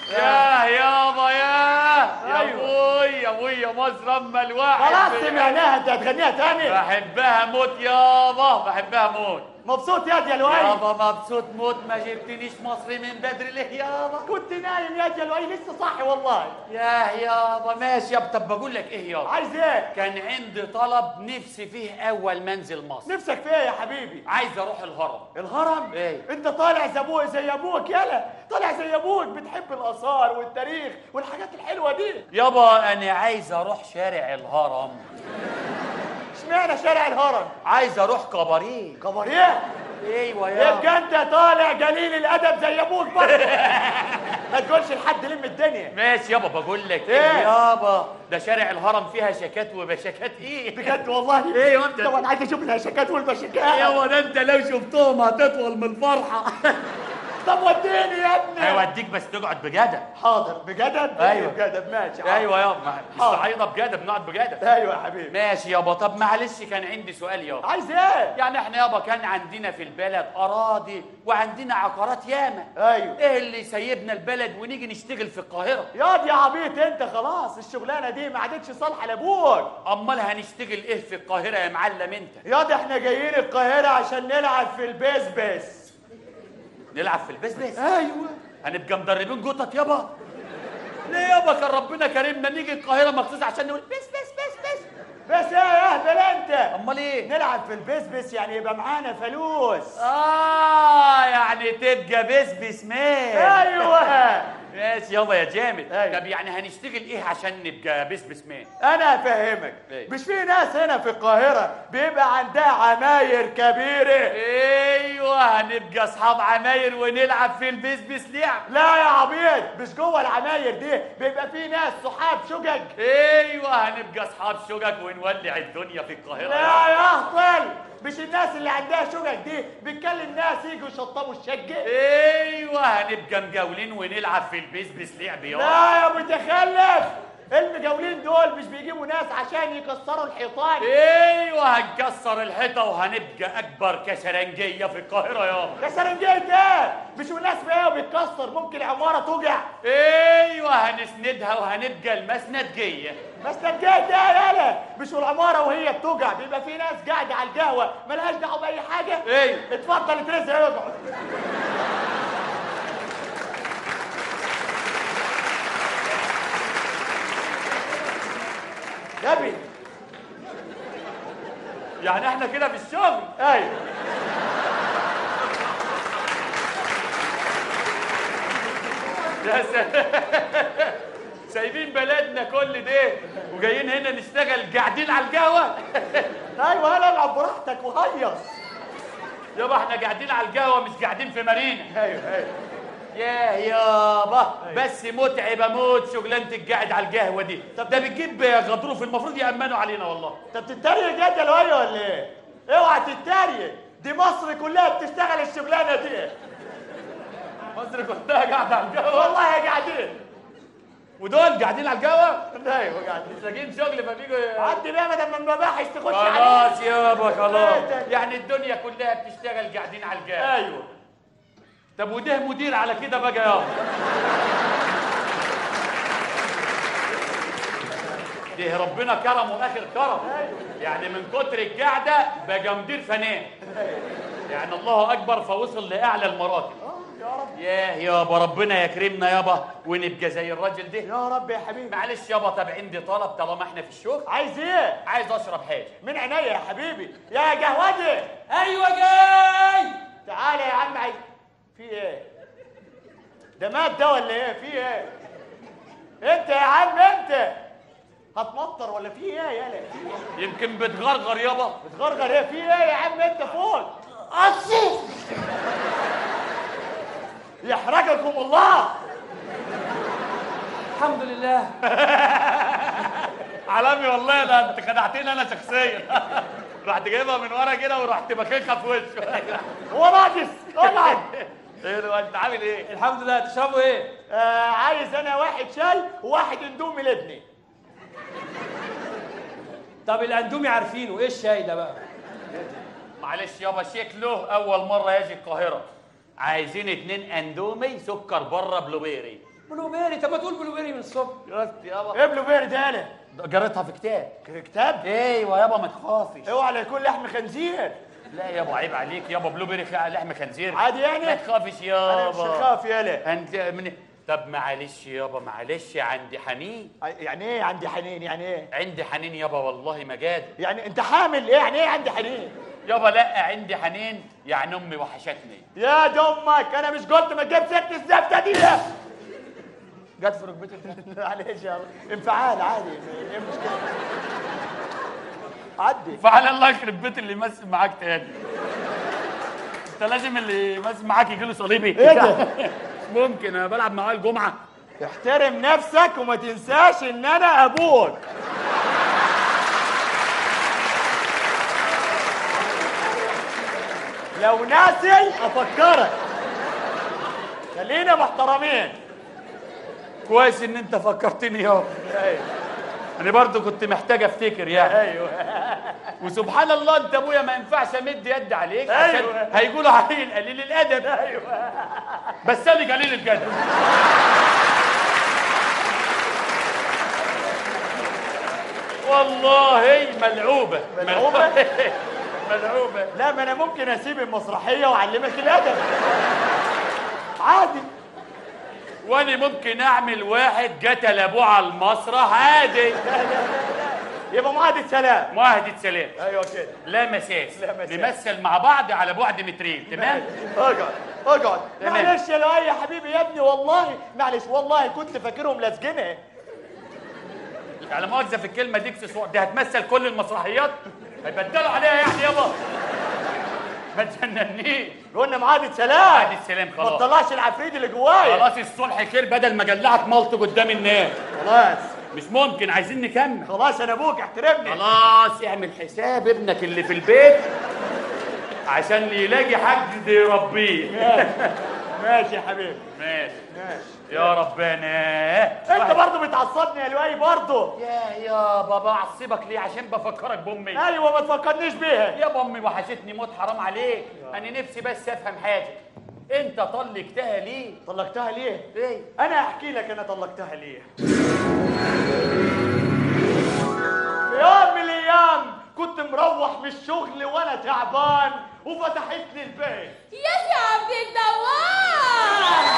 يا يابا يا يا أيوة. ابوي يا ابوي يا مصر اما الواحد خلاص بي- سمعناها انت هتغنيها تاني بحبها موت يابا بحبها موت مبسوط يا دي الوي يابا مبسوط موت ما جبتنيش مصري من بدري ليه يابا كنت نايم يا دي الوي لسه صاحي والله يا يابا ماشي يابا طب بقول لك ايه يابا عايز ايه كان عندي طلب نفسي فيه اول منزل مصر نفسك في ايه يا حبيبي عايز اروح الهرم الهرم إيه؟ انت طالع زي ابوك زي ابوك يلا طالع زي ابوك بتحب الاثار والتاريخ والحاجات الحلوه دي يابا انا عايز اروح شارع الهرم اشمعنى شارع الهرم عايز اروح كباريه كباريه ايوه يابا يبقى انت طالع قليل الادب زي ابوك برضه ما تقولش لحد لم الدنيا ماشي يابا بقول لك إيه؟ يابا ده شارع الهرم فيها شكات وبشكات ايه بجد والله ايه وانت طبعا عايز اشوف الهشكات والبشكات يابا ده انت لو شفتهم هتطول من الفرحه طب وديني يا ابني هيوديك بس تقعد بجدب حاضر بجدب أيوة. بجدب ماشي حاضر. ايوه يابا مش حاضر. صعيده بجدب نقعد بجدب ايوه يا حبيبي ماشي يابا طب معلش كان عندي سؤال يابا عايز ايه يعني احنا يابا كان عندنا في البلد اراضي وعندنا عقارات ياما ايوه ايه اللي سيبنا البلد ونيجي نشتغل في القاهره ياض يا عبيط انت خلاص الشغلانه دي ما عادتش صالحه لابوك امال هنشتغل ايه في القاهره يا معلم انت ياض احنا جايين القاهره عشان نلعب في البيس بيس نلعب في البيزنس ايوه هنبقى مدربين جطط يابا ليه يابا كان ربنا كرمنا نيجي القاهره مخصوص عشان نقول بس بس بس بس بس ايه يا اهبل انت امال ايه نلعب في البيس بيس يعني يبقى معانا فلوس اه يعني تبقى بسبس مان ايوه ماشي يابا يا جامد أيوة. طب يعني هنشتغل ايه عشان نبقى بسبس مان انا افهمك إيه؟ مش في ناس هنا في القاهره بيبقى عندها عماير كبيره ايوه هنبقى اصحاب عماير ونلعب في البسبس لعب لا يا عبيط مش جوه العماير دي بيبقى في ناس صحاب شقق ايوه هنبقى اصحاب شقق ونولع الدنيا في القاهره لا يا اهطل مش الناس اللي عندها شقق دي بتكلم ناس يجوا يشطبوا الشقه ايوه هنبقى مجاولين ونلعب في البسبس لعب يابا لا يا متخلف المجاولين دول مش بيجيبوا ناس عشان يكسروا الحيطان ايوه هنكسر الحيطه وهنبقى اكبر كشرنجيه في القاهره يابا كسرنجيه ده مش والناس بقى بيتكسر ممكن عماره توجع ايوه هنسندها وهنبقى المسندجيه بس الجاي ده يالا مش والعماره وهي بتوجع بيبقى في ناس قاعده على القهوه ملهاش دعوه باي حاجه ايوه اتفضل اترزق اقعد غبي يعني احنا كده في الشغل ايوه يا سلام سايبين بلدنا كل ده وجايين هنا نشتغل قاعدين على القهوه ايوه يالا العب براحتك وهيص يابا احنا قاعدين على القهوه مش قاعدين في مارينا ايوه ايوه ياه يابا بس متعبه موت شغلانه القاعد على القهوه دي طب ده بتجيب غضروف المفروض يامنوا علينا والله انت بتتريق جد الوي ولا ايه؟ اوعى تتريق دي مصر كلها بتشتغل الشغلانه دي مصر كلها قاعده على القهوه والله قاعدين ودول قاعدين على القهوه ايوه قاعدين مش لاقيين شغل فبيجوا عدي بقى بدل ما المباحث تخش عليك خلاص يابا خلاص إيه ده؟ يعني الدنيا كلها بتشتغل قاعدين على القهوه ايوه طب وده مدير على كده بقى يابا ده ربنا كرمه اخر كرم يعني من كتر القعده بقى مدير فنان يعني الله اكبر فوصل لاعلى المراتب اه يا رب ياه يابا ربنا يكرمنا يابا ونبقى زي الراجل ده يا رب يا حبيبي معلش يابا طب عندي طلب طالما احنا في الشغل عايز ايه؟ عايز اشرب حاجه من عينيا يا حبيبي يا قهوجي ايوه جاي تعالى يا عم عايز في ايه؟ ده مات ده ولا ايه؟ في ايه؟ انت يا عم انت هتمطر ولا في ايه يالا؟ في ايه؟ يمكن بتغرغر يابا بتغرغر ايه؟ في ايه يا عم انت فوق؟ قصي يحرقكم الله الحمد لله عالمي والله لا انت خدعتني انا شخصيا رحت جايبها من ورا كده ورحت باكلها في وشه هو ناقص اقعد ايه ده انت عامل ايه؟ الحمد لله تشربوا ايه آه عايز انا واحد شاي وواحد اندومي لابني طب الاندومي عارفينه ايه الشاي ده بقى معلش يابا شكله اول مره يجي القاهره عايزين اتنين اندومي سكر بره بلوبيري بلو بيري طب ما تقول بلو بيري من الصبح يا يابا ايه بلو بيري ده يالا قريتها في كتاب كتاب ايوه يابا ما تخافش اوعى لا يكون لحم خنزير لا يابا عيب عليك يابا بلو بيري فيها لحم خنزير عادي يعني؟ ما تخافش انا يابا مش هخاف يالا انت من طب معلش يابا معلش عندي حنين يعني ايه عندي حنين يعني ايه عندي حنين يابا والله ما جاد يعني انت حامل ايه يعني ايه عندي حنين يابا لا عندي حنين يعني امي وحشتني يا دمك انا مش قلت ما تجيب ست الزفته دي لا جت في ركبتي معلش يا الله. انفعال عادي ايه المشكله عدي فعلى الله يخرب بيت اللي يمثل معاك تاني انت لازم اللي يمثل معاك يجي له صليبي ايه ده ممكن انا بلعب معاه الجمعه احترم نفسك وما تنساش ان انا ابوك لو ناسي افكرك خلينا محترمين كويس ان انت فكرتني يابا ايوه انا برضو كنت محتاج افتكر يعني ايوه وسبحان الله انت ابويا ما ينفعش امد يد عليك عشان أيوة. هيقولوا علي قليل الادب ايوه بس انا قليل الادب والله ملعوبه ملعوبة؟ ملعوبه لا ما انا ممكن اسيب المسرحيه واعلمك الادب عادي وانا ممكن اعمل واحد قتل ابوه على المسرح عادي يبقى معاهده سلام معاهده سلام ايوه كده لا مساس لا مساس. نمثل مع بعض على بعد مترين تمام اقعد اقعد تمام. معلش يا لؤي يا حبيبي يا ابني والله معلش والله كنت فاكرهم لازقينها على مؤاخذه في الكلمه دي اكسسوار دي هتمثل كل المسرحيات هيبدلوا عليها يعني يابا ما تجننيش قلنا معاهده سلام معاهدة سلام ما خلاص. تطلعش العفريت اللي جوايا خلاص الصلح خير بدل ما جلعك ملط قدام الناس خلاص مش ممكن عايزين نكمل خلاص انا ابوك احترمني خلاص اعمل حساب ابنك اللي في البيت عشان يلاقي حد يربيه ماشي يا حبيبي ماشي ماشي يا ربنا انت برضه بتعصبني يا لؤي برضه يا يا بابا اعصبك ليه عشان بفكرك بامي ايوه ما تفكرنيش بيها يا امي وحشتني موت حرام عليك انا نفسي بس افهم حاجه انت طلقتها ليه طلقتها ليه ليه انا احكي لك انا طلقتها ليه في يوم من الايام كنت مروح من الشغل وانا تعبان وفتحت لي البيت يا سي عبد الدوام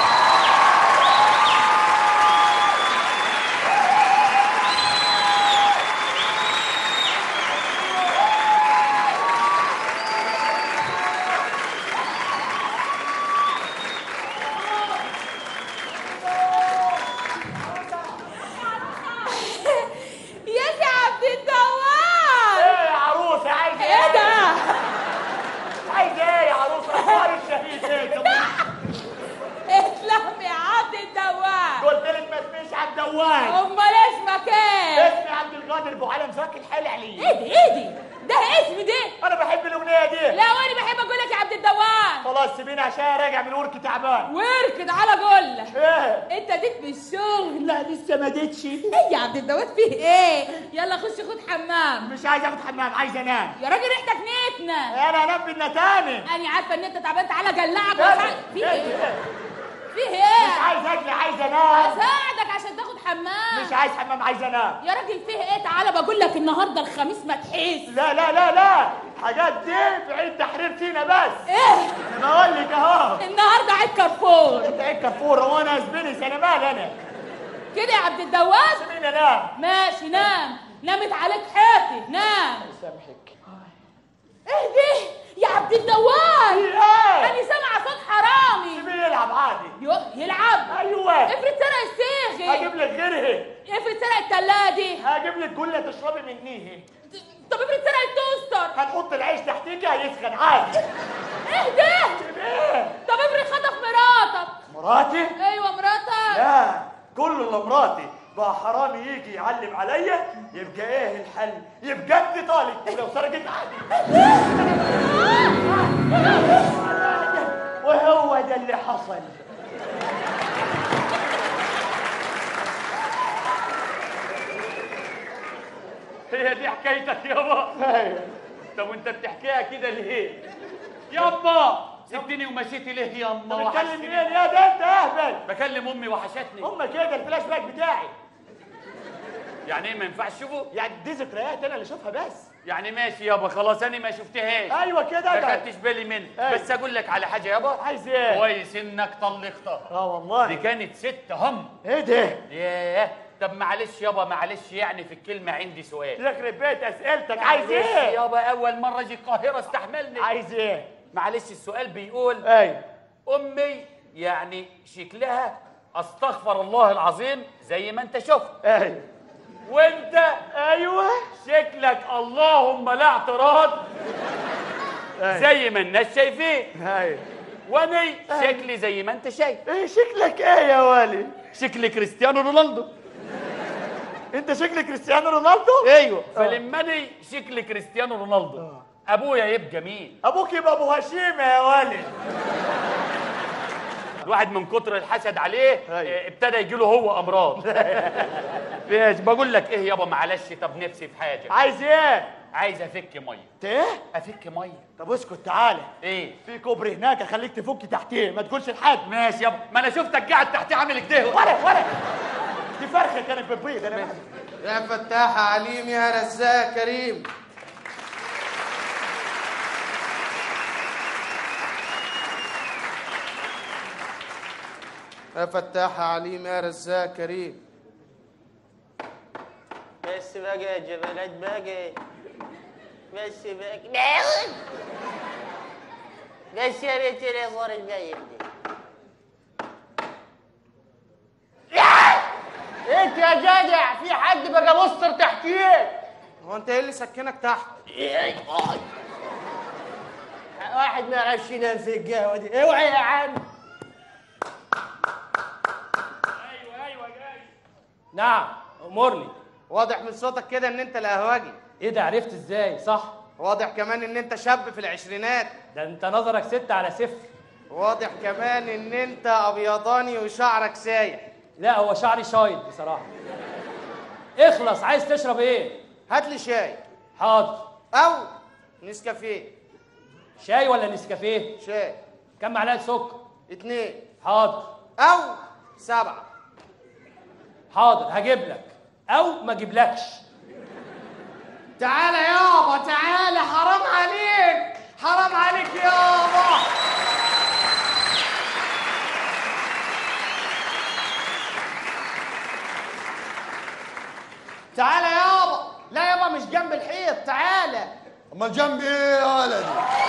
يا سي عبد الدوام ايه يا عروسه عايزه ايه ده عايزه ايه يا عروسه اخبار الشهيد ايه طب اسلام يا عبد الدوام قلت لك ما اسميش عبد الدوام امال اسمك ايه اسمي عبد القادر ابو علم زكي الحالي عليه ايه دي ايه دي ده اسم دي انا بحب الاغنيه دي لا وانا بحب اقول لك يا عبد الدوام خلاص سيبيني عشان راجع من ورك تعبان واركض على قول ايه انت ديك في الشغل لا لسه ما ديتش ايه يا عبد الدوام فيه ايه يلا خش خد حمام مش عايز اخد حمام عايز انام يا راجل ريحتك نتنه انا انام بدنا تاني انا عارفه ان انت تعبان تعالى جلعك تاني. وسع- في تاني. ايه فيه مش ايه عايز اكل عايز انام اساعدك عشان تاخد حمام مش عايز حمام عايز انام يا راجل فيه ايه تعالى بقول لك النهارده الخميس ما تحس لا لا لا لا حاجات دي في عيد تحرير سينا بس ايه انا بقول لك اهو النهارده عيد كارفور انت ايه كفور وانا زبنس انا مال انا كده يا عبد الدواب سيبيني انام ماشي نام نامت عليك حياتي نام سامحك ايه ده يا عبد الدواب ايه انا سامعه صوت حرامي سيبيني يلعب عادي يو يلعب ايوه افرض سرق السيخي هجيب لك غيرها افرض سرق التلاجة هجيب لك جله تشربي منيه طب افرض سرق التوستر هنحط العيش تحتيك هيسخن عادي ايه ده ايه طب افرض خطف مراتك مراتي ايوه مراتك لا كله لمراتي بقى حرامي يجي يعلم عليا يبقى ايه الحل يبقى انت طالق ولو سرقت عادي وهو ده اللي حصل هي دي حكايتك يابا ايوه طب وانت بتحكيها كده ليه يابا سبتني ومشيتي ليه يا انت اما بتكلم مين وحشتني يا ده انت اهبل بكلم امي وحشتني امك كده الفلاش باك بتاعي يعني ايه ما ينفعش اشوفه يعني دي ذكريات انا اللي اشوفها بس يعني ماشي يابا خلاص انا ما شفتهاش ايوه كده ما ده خدتش بالي منها أيوة. بس اقول لك على حاجه يابا عايز ايه كويس انك طلقتها اه دي والله كانت ست هم ايه ده ياه طب معلش يابا معلش يعني في الكلمه عندي سؤال يخرب بيت اسئلتك عايز معلش ايه يابا اول مره اجي القاهره استحملني عايز ايه معلش السؤال بيقول ايوه امي يعني شكلها استغفر الله العظيم زي ما انت شفت ايوه وانت ايوه شكلك اللهم لا اعتراض ايوه زي ما الناس شايفين ايوه واني شكلي زي ما انت شايف ايه شكلك ايه يا والي شكل كريستيانو رونالدو انت شكلك كريستيانو رونالدو ايوه فلما اني شكل كريستيانو رونالدو ابويا يبقى مين ابوك يبقى ابو هشيم يا والي الواحد من كتر الحسد عليه أيوة. آه، ابتدى يجيله هو امراض ماشي بقول لك ايه يابا معلش طب نفسي في حاجه عايز ايه عايز افك ميه انت ايه افك ميه طب اسكت تعالى ايه في كوبري هناك اخليك تفك تحتيه ما تقولش لحد ماشي يابا ما انا شفتك قاعد تحت عامل كده ولا ولا دي فرخه كانت بتبيض انا مالي. يا فتاح عليم يا رزاق كريم يا فتاح عليم يا رزاق كريم بس بقى يا جبلات بقى بس بقى نعود بس يا ريت الازهر الجاي دي انت يا جدع في حد بقى مستر تحتيك هو انت ايه اللي سكنك تحت واحد ما يعرفش ينام في القهوه دي اوعي يا عم نعم امرني واضح من صوتك كده ان انت القهوجي ايه ده عرفت ازاي صح واضح كمان ان انت شاب في العشرينات ده انت نظرك ستة على صفر واضح كمان ان انت ابيضاني وشعرك سايح لا هو شعري شايط بصراحة اخلص عايز تشرب ايه هات لي شاي حاضر او نسكافيه شاي ولا نسكافيه شاي كم معلقة سكر اتنين حاضر او سبعة حاضر هجيب لك او ما اجيبلكش تعالى يابا تعالى حرام عليك حرام عليك يابا تعالى يابا لا يابا مش جنب الحيط تعالى امال جنبي ايه يا ولدي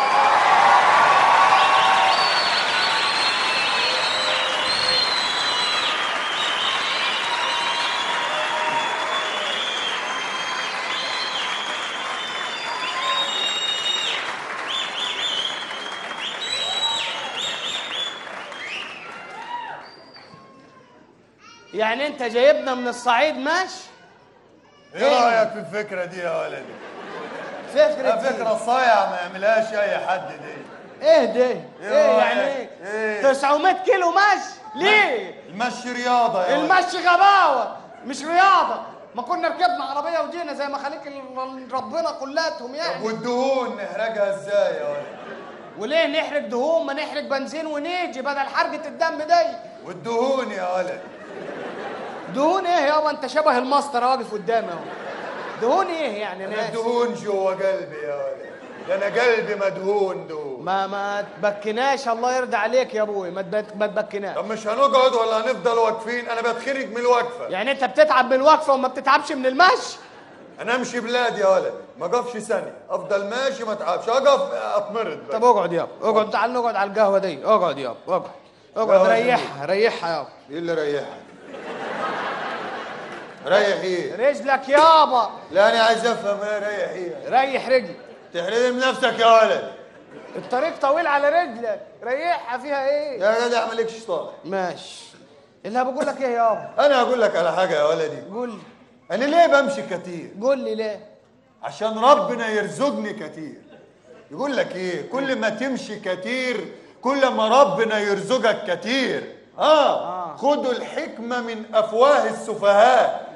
يعني انت جايبنا من الصعيد ماشي ايه رايك في الفكره دي يا ولدي فكرة ده فكره صايعه ما يعملهاش اي حد دي ايه ده؟ ايه رأيك؟ يعني ايه؟ إيه؟ 900 كيلو مشي ليه؟ المشي رياضه يا ولدي المشي غباوة مش رياضة ما كنا ركبنا عربية وجينا زي ما خليك ال- ربنا كلاتهم يعني والدهون نحرقها ازاي يا ولدي وليه نحرق دهون ما نحرق بنزين ونيجي بدل حرقة الدم دي والدهون يا ولدي دهون ايه يابا انت شبه المسطرة واقف قدامي اهو دهون ايه يعني انا ناس الدهون جوا قلبي يا ولدي ده انا قلبي مدهون دهون ما ما تبكناش الله يرضى عليك يا ابوي ما تبك- ما تبكناش طب مش هنقعد ولا هنفضل واقفين انا بتخنق من الوقفه يعني انت بتتعب من الوقفة وما بتتعبش من المشي انا امشي بلاد يا ولدي ما اقفش ثانيه افضل ماشي ما اتعبش اقف اتمرد بس. طب اقعد يابا اقعد تعال نقعد على القهوة دي اقعد يابا اقعد اقعد قهوة ريحها ريحها يابا ايه اللي ريحك ريح ايه رجلك يابا لا انا عايز افهم ايه ريح ايه ريح رجلك تحرم نفسك يا ولد الطريق طويل على رجلك ريحها فيها ايه يا جدع مالكش طالع ماشي اللي بقول لك ايه يابا انا اقول لك على حاجه يا ولدي قول لي انا ليه بمشي كتير قول لي ليه عشان ربنا يرزقني كتير يقول لك ايه كل ما تمشي كتير كل ما ربنا يرزقك كتير اه, خدوا الحكمه من افواه السفهاء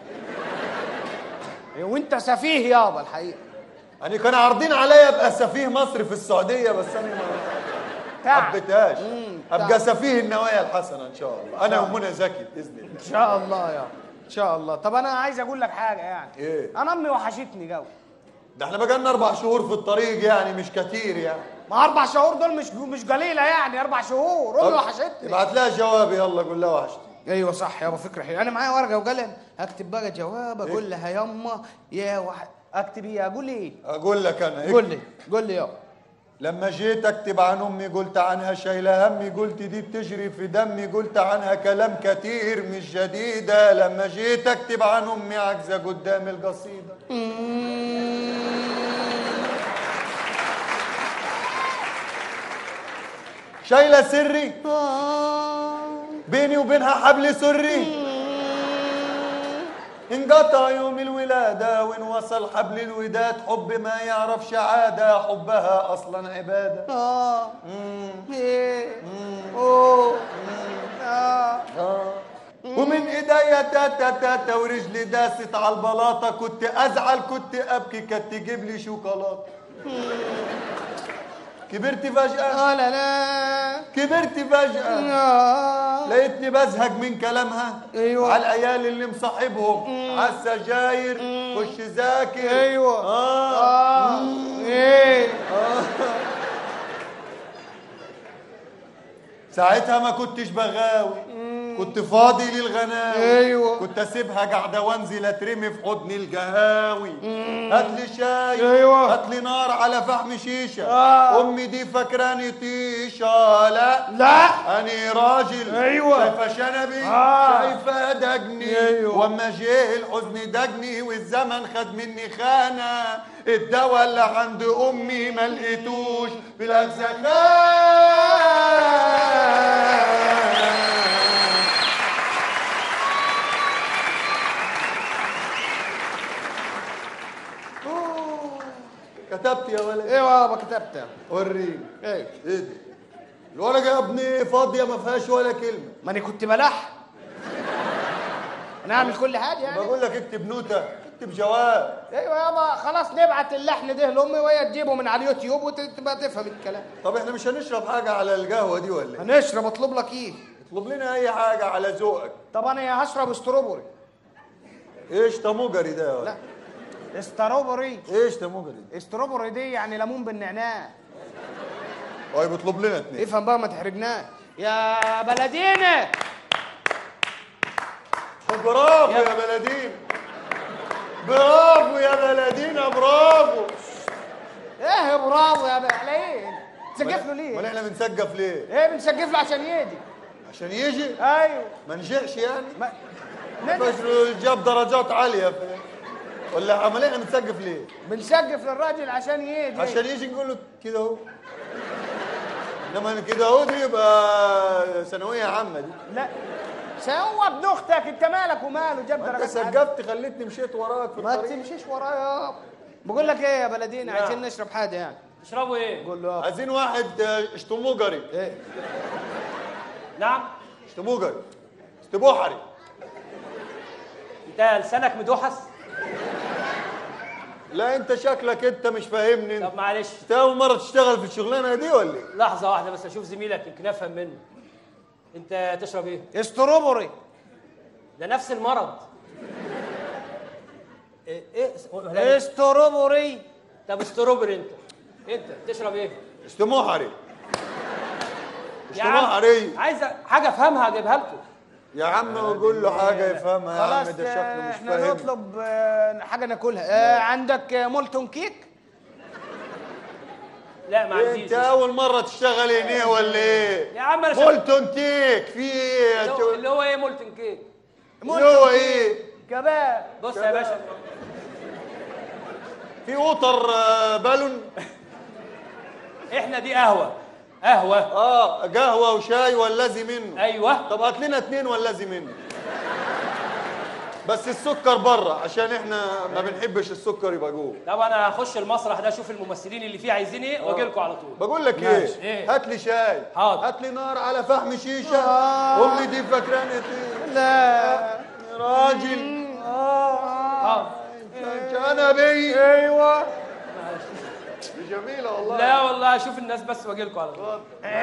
وانت سفيه يابا الحقيقه يعني كانوا عارضين عليا ابقى سفيه مصر في السعوديه بس انا ما تعب. حبيتهاش مم، ابقى تعب. سفيه النوايا الحسنه ان شاء الله انا ومنى زكي باذن الله ان شاء الله يا ان شاء الله طب انا عايز اقول لك حاجه يعني إيه؟ انا امي وحشتني قوي ده احنا بقالنا اربع شهور في الطريق يعني مش كتير يعني ما اربع شهور دول مش مش قليله يعني اربع شهور امي وحشتني ابعت لها جواب يلا قول لها وحشتي ايوه صح يابا فكره حلوه انا معايا ورقه وقلم هكتب بقى جواب اقول لها يما يا وح... اكتب ايه اقول ايه اقول لك انا قول لي قول لي يابا لما جيت اكتب عن امي قلت عنها شايله همي قلت دي بتجري في دمي قلت عنها كلام كتير مش جديده لما جيت اكتب عن امي عجزه قدام القصيده شايله سري بيني وبينها حبل سري انقطع يوم الولادة وإن وصل حبل الوداد حب ما يعرفش عادة حبها أصلا عبادة اه ايه اوه اه ومن ايديا تاتا تاتا ورجلي داست على البلاطة كنت أزعل كنت أبكي كانت تجيب لي شوكولاتة كبرت فجأة آه لا لا كبرت فجأة آه. لقيتني بزهق من كلامها أيوة. على العيال اللي مصاحبهم على السجاير خش ذاكر ايوه آه. اه ايه ساعتها ما كنتش بغاوي كنت فاضي للغناوي أيوة. كنت اسيبها قاعده وانزل اترمي في حضن القهاوي هات لي شاي أيوة. هات لي نار على فحم شيشه آه. امي دي فاكراني طيشه لا لا اني راجل أيوة. شايفه شنبي آه. شايفه دجني أيوة. واما جه الحزن دجني والزمن خد مني خانه الدواء اللي عند امي ما لقيتوش بالاجزخان كتبت يا ولد ايه بابا كتبتها وريني ايه ايه ده الورقه يا ابني فاضيه ما فيهاش ولا كلمه ما انا كنت بلح نعمل كل حاجه يعني بقول لك اكتب نوته اكتب جواب ايوه يابا خلاص نبعت اللحن ده لامي وهي تجيبه من على اليوتيوب وتبقى تفهم الكلام طب احنا مش هنشرب حاجه على القهوه دي ولا ايه هنشرب اطلب لك ايه اطلب لنا اي حاجه على ذوقك طب انا هشرب استروبري ايش تموجري ده يا ولد لا استروبري ايش تموجري ده استروبري دي يعني ليمون بالنعناع طيب اطلب لنا اتنين افهم بقى ما تحرجناش يا بلدينا برافو يا بلدين برافو يا بلدينا برافو ايه برافو يا بلدين تسقف له امال ليه؟ احنا بنسقف ليه ايه بنسقف له عشان يهدي عشان يجي ايوه ما نجحش يعني ما ندي. بس جاب درجات عاليه في ولا امال احنا بنسقف ليه بنسقف للراجل عشان يهدي عشان يجي نقول له كده اهو انما كده اهو دي يبقى ثانويه عامه دي لا سوى ابن اختك انت مالك وماله جاب ما انت درجات عالية. سقفت خليتني مشيت وراك في ما الطريق تمشيش ورايا بقول لك ايه يا بلدينا عايزين نشرب حاجه يعني تشربوا ايه؟ قول له عايزين واحد آه، اشتموجري ايه نعم اشتموجري استبوحري انت لسانك مدوحس؟ لا انت شكلك انت مش فاهمني انت طب معلش انت اول مره تشتغل في الشغلانه دي ولا ايه لحظة واحدة بس اشوف زميلك يمكن افهم منه. انت تشرب ايه؟ استروبري ده نفس المرض. ايه ايه ولا- استروبري طب استروبري انت. انت تشرب ايه؟ استموحري يا عم استموحري عايز حاجة افهمها اجيبها لكم. يا عم قول له حاجه يفهمها يا عم خلاص ده شكله آه، مش احنا فاهم نطلب آه، حاجه ناكلها آه، عندك آه، مولتون كيك لا ما عنديش انت اول مره تشتغل هنا ولا ايه يا عم انا شغال- مولتون تيك في ايه اللي هو- اللي هو ايه مولتن كيك؟ اللي هو ايه كباب بص يا باشا في قطر آه، بالون احنا دي قهوة قهوة اه قهوه وشاي والذي منه ايوه طب هات لنا اتنين والذي منه بس السكر بره عشان احنا ما بنحبش السكر يبقى جوه طب انا هخش المسرح ده اشوف الممثلين اللي فيه عايزين ايه واجي لكم على طول بقول لك ماشي. ايه إيه؟ هات لي شاي حاضر. هات لي نار على فحم شيشه آه. امي دي فاكراني طيب. لا يا راجل اه شنبي ايوه دي جميله والله لا والله اشوف الناس بس واجي لكم على طول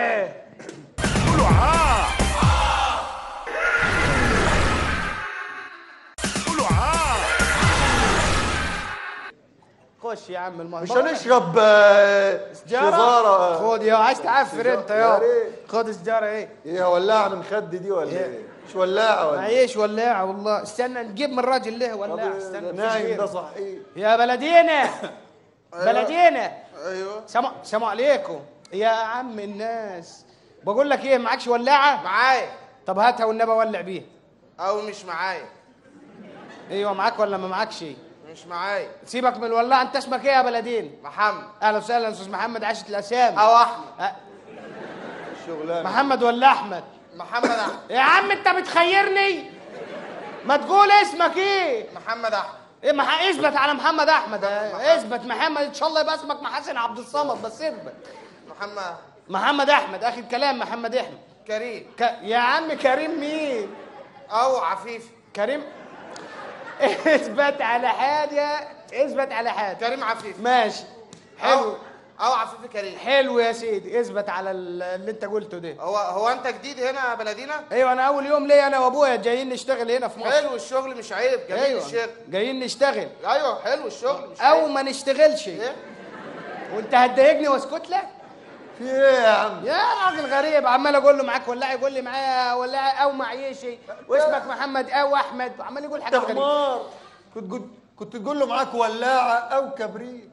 خش يا عم المهم مش هنشرب آه، سيجاره خد يا عايز تعفر انت يا يا ريت. خد سجاره ايه ايه ولاعه من خد دي ولا ايه مش ولاعه ولا ايه معيش ولاعه والله استنى نجيب من الراجل له ولاعه استنى ده مفيش نايم غيره. ده صحيح يا بلدينا بلدينا ايوه سلام سلام عليكم يا عم الناس بقول لك ايه معكش ولاعه معايا طب هاتها والنبي ولع بيها او مش معايا ايوه معاك ولا ما معكش مش معايا سيبك من الولاعه انت اسمك ايه يا بلدين محمد اهلا وسهلا استاذ محمد عاشت الاسامي او احمد أه، شغلانه محمد ولا احمد محمد احمد يا عم انت بتخيرني ما تقول اسمك ايه محمد احمد ايه مح... اثبت على محمد احمد اه، اثبت محمد ان شاء الله يبقى اسمك محسن عبد الصمد بس اثبت محمد محمد احمد اخر كلام محمد احمد كريم ك... يا عم كريم مين او عفيف كريم اثبت على حاجه اثبت على حاجه كريم عفيف ماشي او حلو او عفيف كريم حلو يا سيدي اثبت على ال- اللي انت قلته ده هو هو انت جديد هنا يا بلدينا ايوه انا اول يوم ليا انا وابويا جايين نشتغل هنا في مصر حلو الشغل مش عيب جميل ايوه الشغل جايين نشتغل ايوه حلو الشغل مش او عيب ما نشتغلش ايه وانت هتضايقني واسكت لك في ايه يا عم يا راجل غريب عمال اقول له معاك ولاعه يقول لي معايا ولاعه او معيشي واسمك محمد او احمد وعمال يقول انت حاجات غريبه حمار كنت تقول كنت تقول له معاك ولاعه او كبريت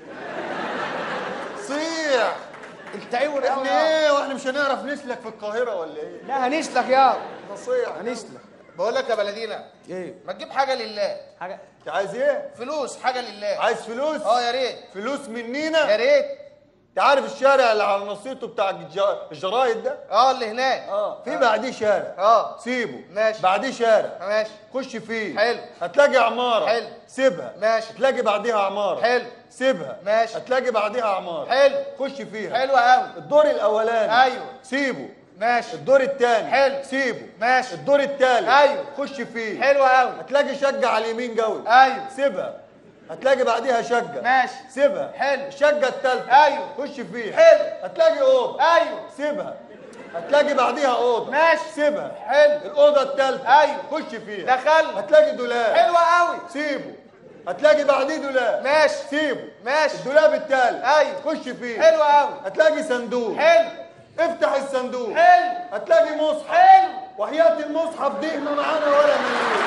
صيح انت ايه ولا احنا ايه واحنا مش هنعرف نسلك في القاهره ولا ايه لا هنسلك يا نصيح هنسلك بقول لك يا بلدينا ايه ما تجيب حاجه لله حاجه انت عايز ايه فلوس حاجه لله عايز فلوس اه يا ريت فلوس يا منينا ريت انت عارف الشارع اللي على نصيته بتاع الج- الجرايد ده اه اللي هناك اه في بعديه شارع اه سيبه ماشي. بعديه شارع ماشي خش فيه حلو. هتلاقي عماره حلو. سيبها ماشي. هتلاقي بعديها عماره حلو. سيبها ماشي. هتلاقي بعديها عماره حلو خش فيها حلو قوي الدور الاولاني أيوه. سيبه ماشي الدور الثاني حلو. سيبه ماشي. الدور الثالث أيوه. خش فيه حلو قوي هتلاقي شقه على اليمين قوي ايوه سيبها هتلاقي بعديها شقه ماشي. سيبها حلو. الشقه الثالثه أيوه. خش فيها حلو. هتلاقي اوضه ايوه سيبها هتلاقي بعديها اوضه ماشي. سيبها حلو الاوضه الثالثه أيوه. خش فيها دخلنا. هتلاقي دولاب حلو قوي سيبه هتلاقي بعديه دولاب ماشي. سيبه ماشي. الدولاب الثالث أيوه. خش فيه حلو قوي هتلاقي صندوق حلو افتح الصندوق حلو هتلاقي مصحف حلو وحياة المصحف دي ما معانا ولا مليون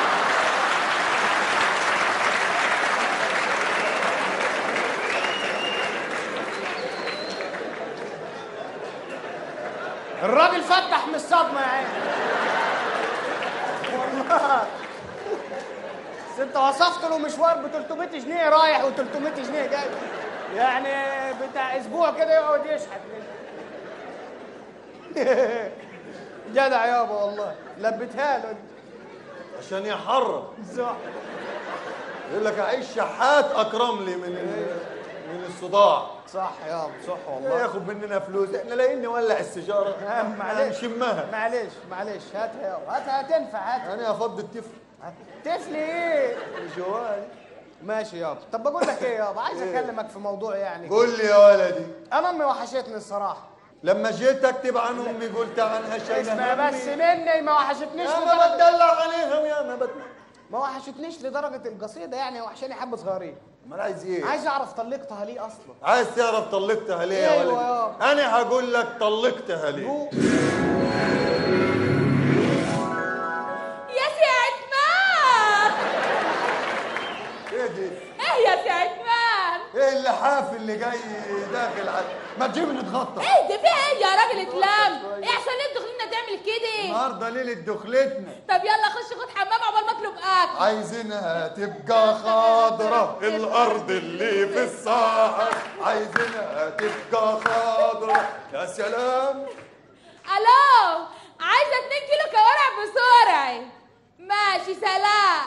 الراجل فتح من الصدمه يا عيني والله بس انت وصفت له مشوار ب 300 جنيه رايح و300 جنيه جاي يعني بتاع اسبوع كده يقعد يشحت جدع يابا والله لبتها له انت. عشان يحرم صح يقول لك اعيش شحات اكرم لي من ال- من الصداع صح يابا صح إيه والله ياخد مننا فلوس احنا لاقيين نولع السيجاره آه، معلش نشمها معلش معلش هاتها يابا هاتها هتنفع هاتها انا افضي الطفل طفل ايه جوال ماشي يابا طب بقول لك ايه يابا عايز اكلمك في موضوع يعني قول لي يا ولدي انا امي وحشتني الصراحه لما جيت اكتب عن امي قلت عنها شيء اسمع بس مني ما وحشتنيش يا ما لدرجه بتدلع عليها ويا ما بت ما وحشتنيش لدرجه القصيده يعني وحشاني حبه صغيرين امال عايز ايه عايز اعرف طلقتها ليه اصلا عايز تعرف طلقتها ليه يا أيوة ولدي يابا. انا هقول لك طلقتها ليه جو- يا سي عثمان ايه دي ايه يا سي عثمان ايه اللحاف اللي جاي داخل على ما تجيب نتغطى ايه ده في ايه يا راجل اتلام ايه عشان ليه دخلنا تعمل كده النهارده ليله دخلتنا طب يلا خش خد حمام عقبال ما اطلب اكل عايزينها تبقى خضرة الأرض اللي في الصحراء عايزينها تبقى خضرة يا سلام الو عايزه 2 كيلو كوارع بسرعه ماشي سلام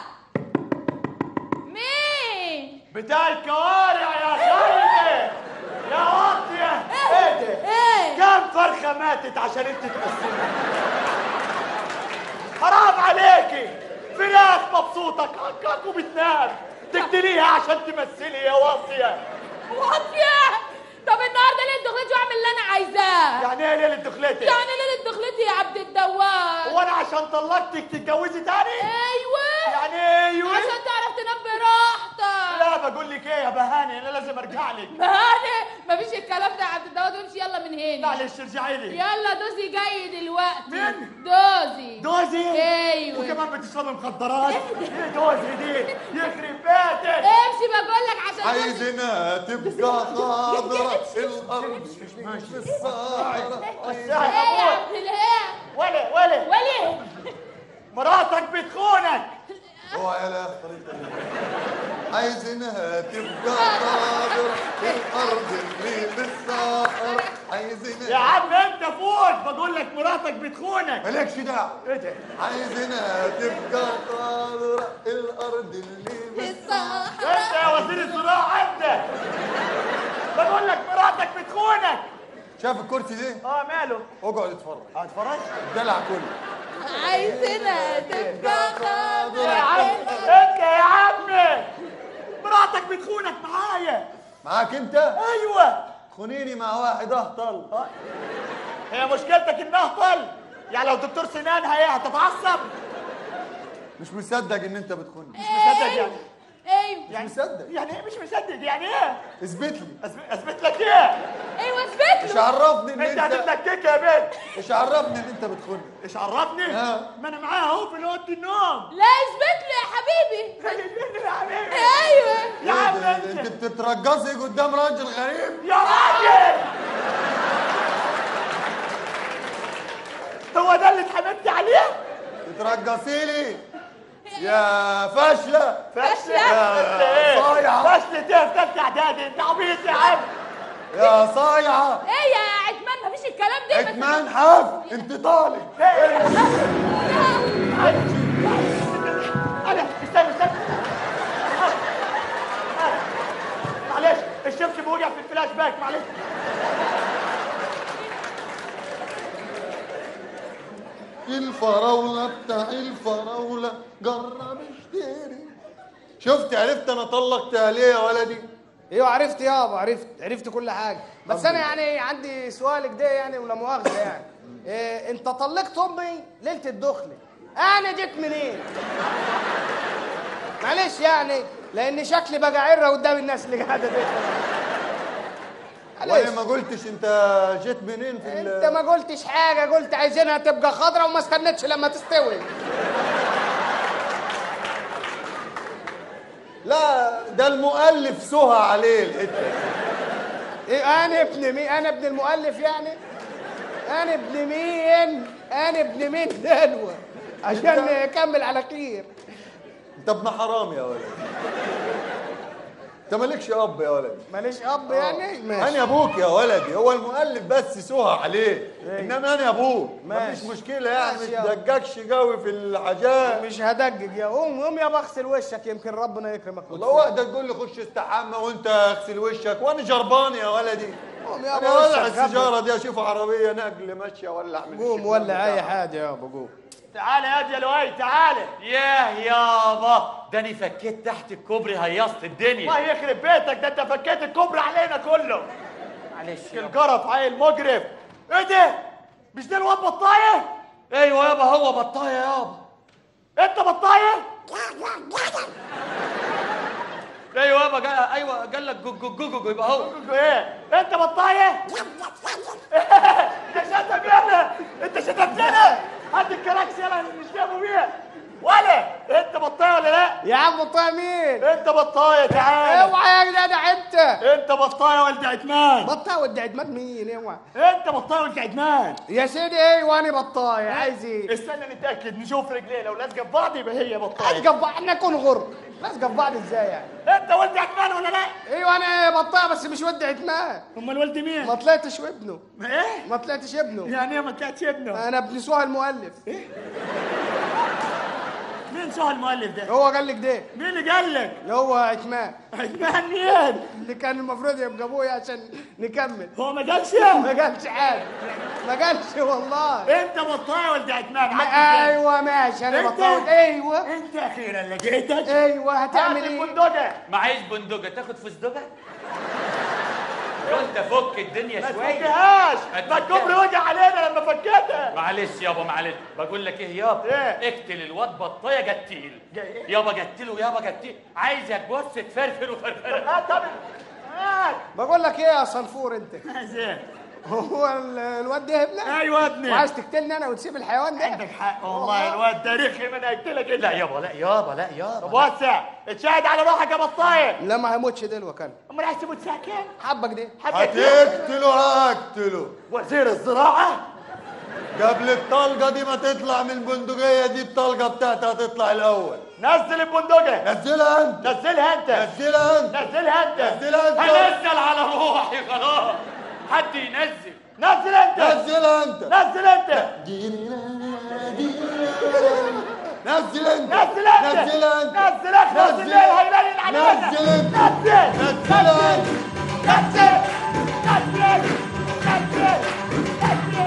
مين بتاع الكوارع يا خاينة يا واطية ايه ده؟ ايه كم فرخة ماتت عشان انت تمثلي حرام عليكي فراخ مبسوطة كاكاك وبتنام تقتليها عشان تمثلي يا واطية واطيه طب النهارده ليه دخلتي واعمل اللي انا عايزاه يعني ايه ليله دخلتي يعني ليله دخلتي يا عبد الدواب هو انا عشان طلقتك تتجوزي تاني ايوه يعني ايه ايوه عشان تعرف تنام براحتك لا بقول لك ايه يا بهاني انا لازم ارجع لك هاني مفيش الكلام ده يا عبد الدواب امشي يلا من هنا معلش ارجعي لي يلا دوزي جاي دلوقتي مين؟ دوزي دوزي ايوه وكمان بتشربي مخدرات ايه دوزي دي يخرب بيتك امشي بقول لك عشان دوزي عايزنا تبقى خضرة الأرض مش بالصحراء ايه يا عبد الهاب ولا ولا وليه مراتك بتخونك هو يا لا طريقة عايزينها تبقى خضرة الأرض اللي بالصحراء يا عايزينها عم انت فوق بقول لك مراتك بتخونك مالكش دعوة ايه ده عايزينها تبقى خضرة الأرض اللي بالصحراء انت يا وزير الزراعه انت بقول لك مراتك بتخونك شايف الكرسي ده؟ اه ماله اقعد اتفرج هتفرج الدلع كله عايزنا تبقى يا عم خضرا انت يا عمي مراتك بتخونك معايا معاك انت ايوه خونيني مع واحد اهطل هي مشكلتك انها طل يعني لو دكتور سنان هي هتتعصب مش مصدق ان انت بتخوني مش مصدق يعني ايوه مش مصدق يعني ايه مش مصدق يعني ايه اثبت لي أثبت- اثبت لك ايه ايوه اثبت مش له عرفني ان انت انت هتتلكك يا بنت مش عرفني ان انت بتخوني ايش عرفني اه. ما انا معاها اهو في اوضه النوم لا اثبت له يا حبيبي يا حبيبي ايوه يا عم إيه ده- انت انت بتترجصي قدام راجل غريب يا راجل هو ده اللي اتحملت عليه بترجصي لي يا فاشله فاشلة يا صايعة. فاشلة ايه في ثالثة اعدادي انت عبيط يا عم يا صايعه ايه يا عتمان مفيش الكلام ده بس- عثمان حاف انت طالق انا استنى استنى معلش الشبشب وقع في الفلاش باك معلش الفراوله بتاع الفراوله جرب اشتري شفت عرفت انا طلقتها ليه يا ولدي ايوه عرفت يابا عرفت عرفت كل حاجه بس انا يعني عندي سؤالك ده يعني ولا مؤاخذه يعني إيه انت طلقت امي ليله الدخله انا جيت منين معلش يعني لان شكلي بقى عره قدام الناس اللي قاعده دي وانا معلش ما قلتش انت جيت منين في ال- انت ما قلتش حاجه قلت عايزينها تبقى خضرة وما استنتش لما تستوي لا ده المؤلف سهى عليه الحته ايه انا ابن مين انا ابن المؤلف يعني انا ابن مين انا ابن مين دلوة عشان نكمل على خير انت ابن حرام يا ولد انت مالكش اب يا ولد ماليش اب يعني ماشي انا ابوك يا ولدي هو المؤلف بس سهى عليه انما انا ابوك مفيش ماشي. مشكله يعني ماشي ما يابا. تدققش قوي في الحاجات مش هدقق يا قوم قوم يا بغسل وشك يمكن ربنا يكرمك والله وقتك تقول لي خش استحمى وانت اغسل وشك وانا جربان يا ولدي قوم يا انا ولع وشك السيجاره دي اشوف عربيه نقل ماشيه ولع من قوم الشباك ولع اي بتاعها. حاجه يابا قوم تعالى يا دي لؤي تعالى ياه يابا ده انا فكيت تحت الكوبري هيصت الدنيا الله يخرب بيتك ده انت فكيت الكوبري علينا كله معلش الجرف عيل مجرم ايه ده مش ده الواد بطايه ايوه يابا هو بطايه يابا انت بطايه ايوه يابا جا... ايوه قال لك جو جو جو جو يبقى هو ايه انت بطايه انت شتم يالا انت شتمتنا هات الكراكس يلا نشتموا بيها ولا انت بطايه ولا لا يا عم بطايه مين انت بطايه تعالى اوعى يا جدع انت انت بطايه ولد عتمان بطايه ودي عدمات مين اوعى انت بطايه ولد عتمان يا سيدي ايوه انا بطايه عايز ايه استنى نتاكد نشوف رجليه لو لازقه في بعض يبقى هي بطايه لازقه في بعض احنا نكون غر لازقه في بعض ازاي يعني انت ولد عتمان ولا لا ايوه انا بطايه بس مش ودي عتمان امال ولد مين ما طلعتش ابنه ايه ما طلعتش ابنه يعني ايه ما طلعتش ابنه انا ابن سهى المؤلف مين سهى المؤلف ده هو قال لك ده مين اللي قال لك اللي هو عتمان عتمان مين اللي كان المفروض يبقى ابويا عشان نكمل هو ما قالش ما قالش حاجه ما قالش والله انت بطايه ولد عتمان ما عارف ازاي؟ ايوه ماشي انا انت؟ بطاوي ايوه انت اخيرا لقيتك ايوه هات هتعمل ايه البندقه معيش بندقه تاخد فستقه كنت فك الدنيا ما شويه تفكهاش ما ما الكوبري تفكهاش. وجع علينا لما فكيتها معلش يابا معلش بقول لك ايه يابا إيه؟ اقتل الواد بطايه جتيل جاي إيه؟ يابا جتله يابا جتيل عايزك بص تفرفر وفرفره اه طب هات بقول لك ايه يا صنفور انت زين هو ال- الواد ده ابنك ايوه ابني وعايز تقتلني انا وتسيب الحيوان ده عندك حق والله الواد تاريخي من قلت لا يابا لا يابا لا يابا طب وسع اتشاهد على روحك يا بطايه لا ما هيموتش دلوقتي كان امال عايز تموت ساكن حبك ده هتقتله هقتله وزير الزراعه قبل الطلقه دي ما تطلع من البندقيه دي الطلقه بتاعتها هتطلع الاول نزل البندقه نزلها انت نزلها انت نزلها انت نزلها انت نزلها انت هنزل على روحي خلاص حد ينزل نزل انت نزلها انت نزل انت نزل انت نزل انت نزلها انت نزل اخلص نزل. الليل هيلاقي علينا نزل انت نزل نزلها انت نزل نزل نزل نزل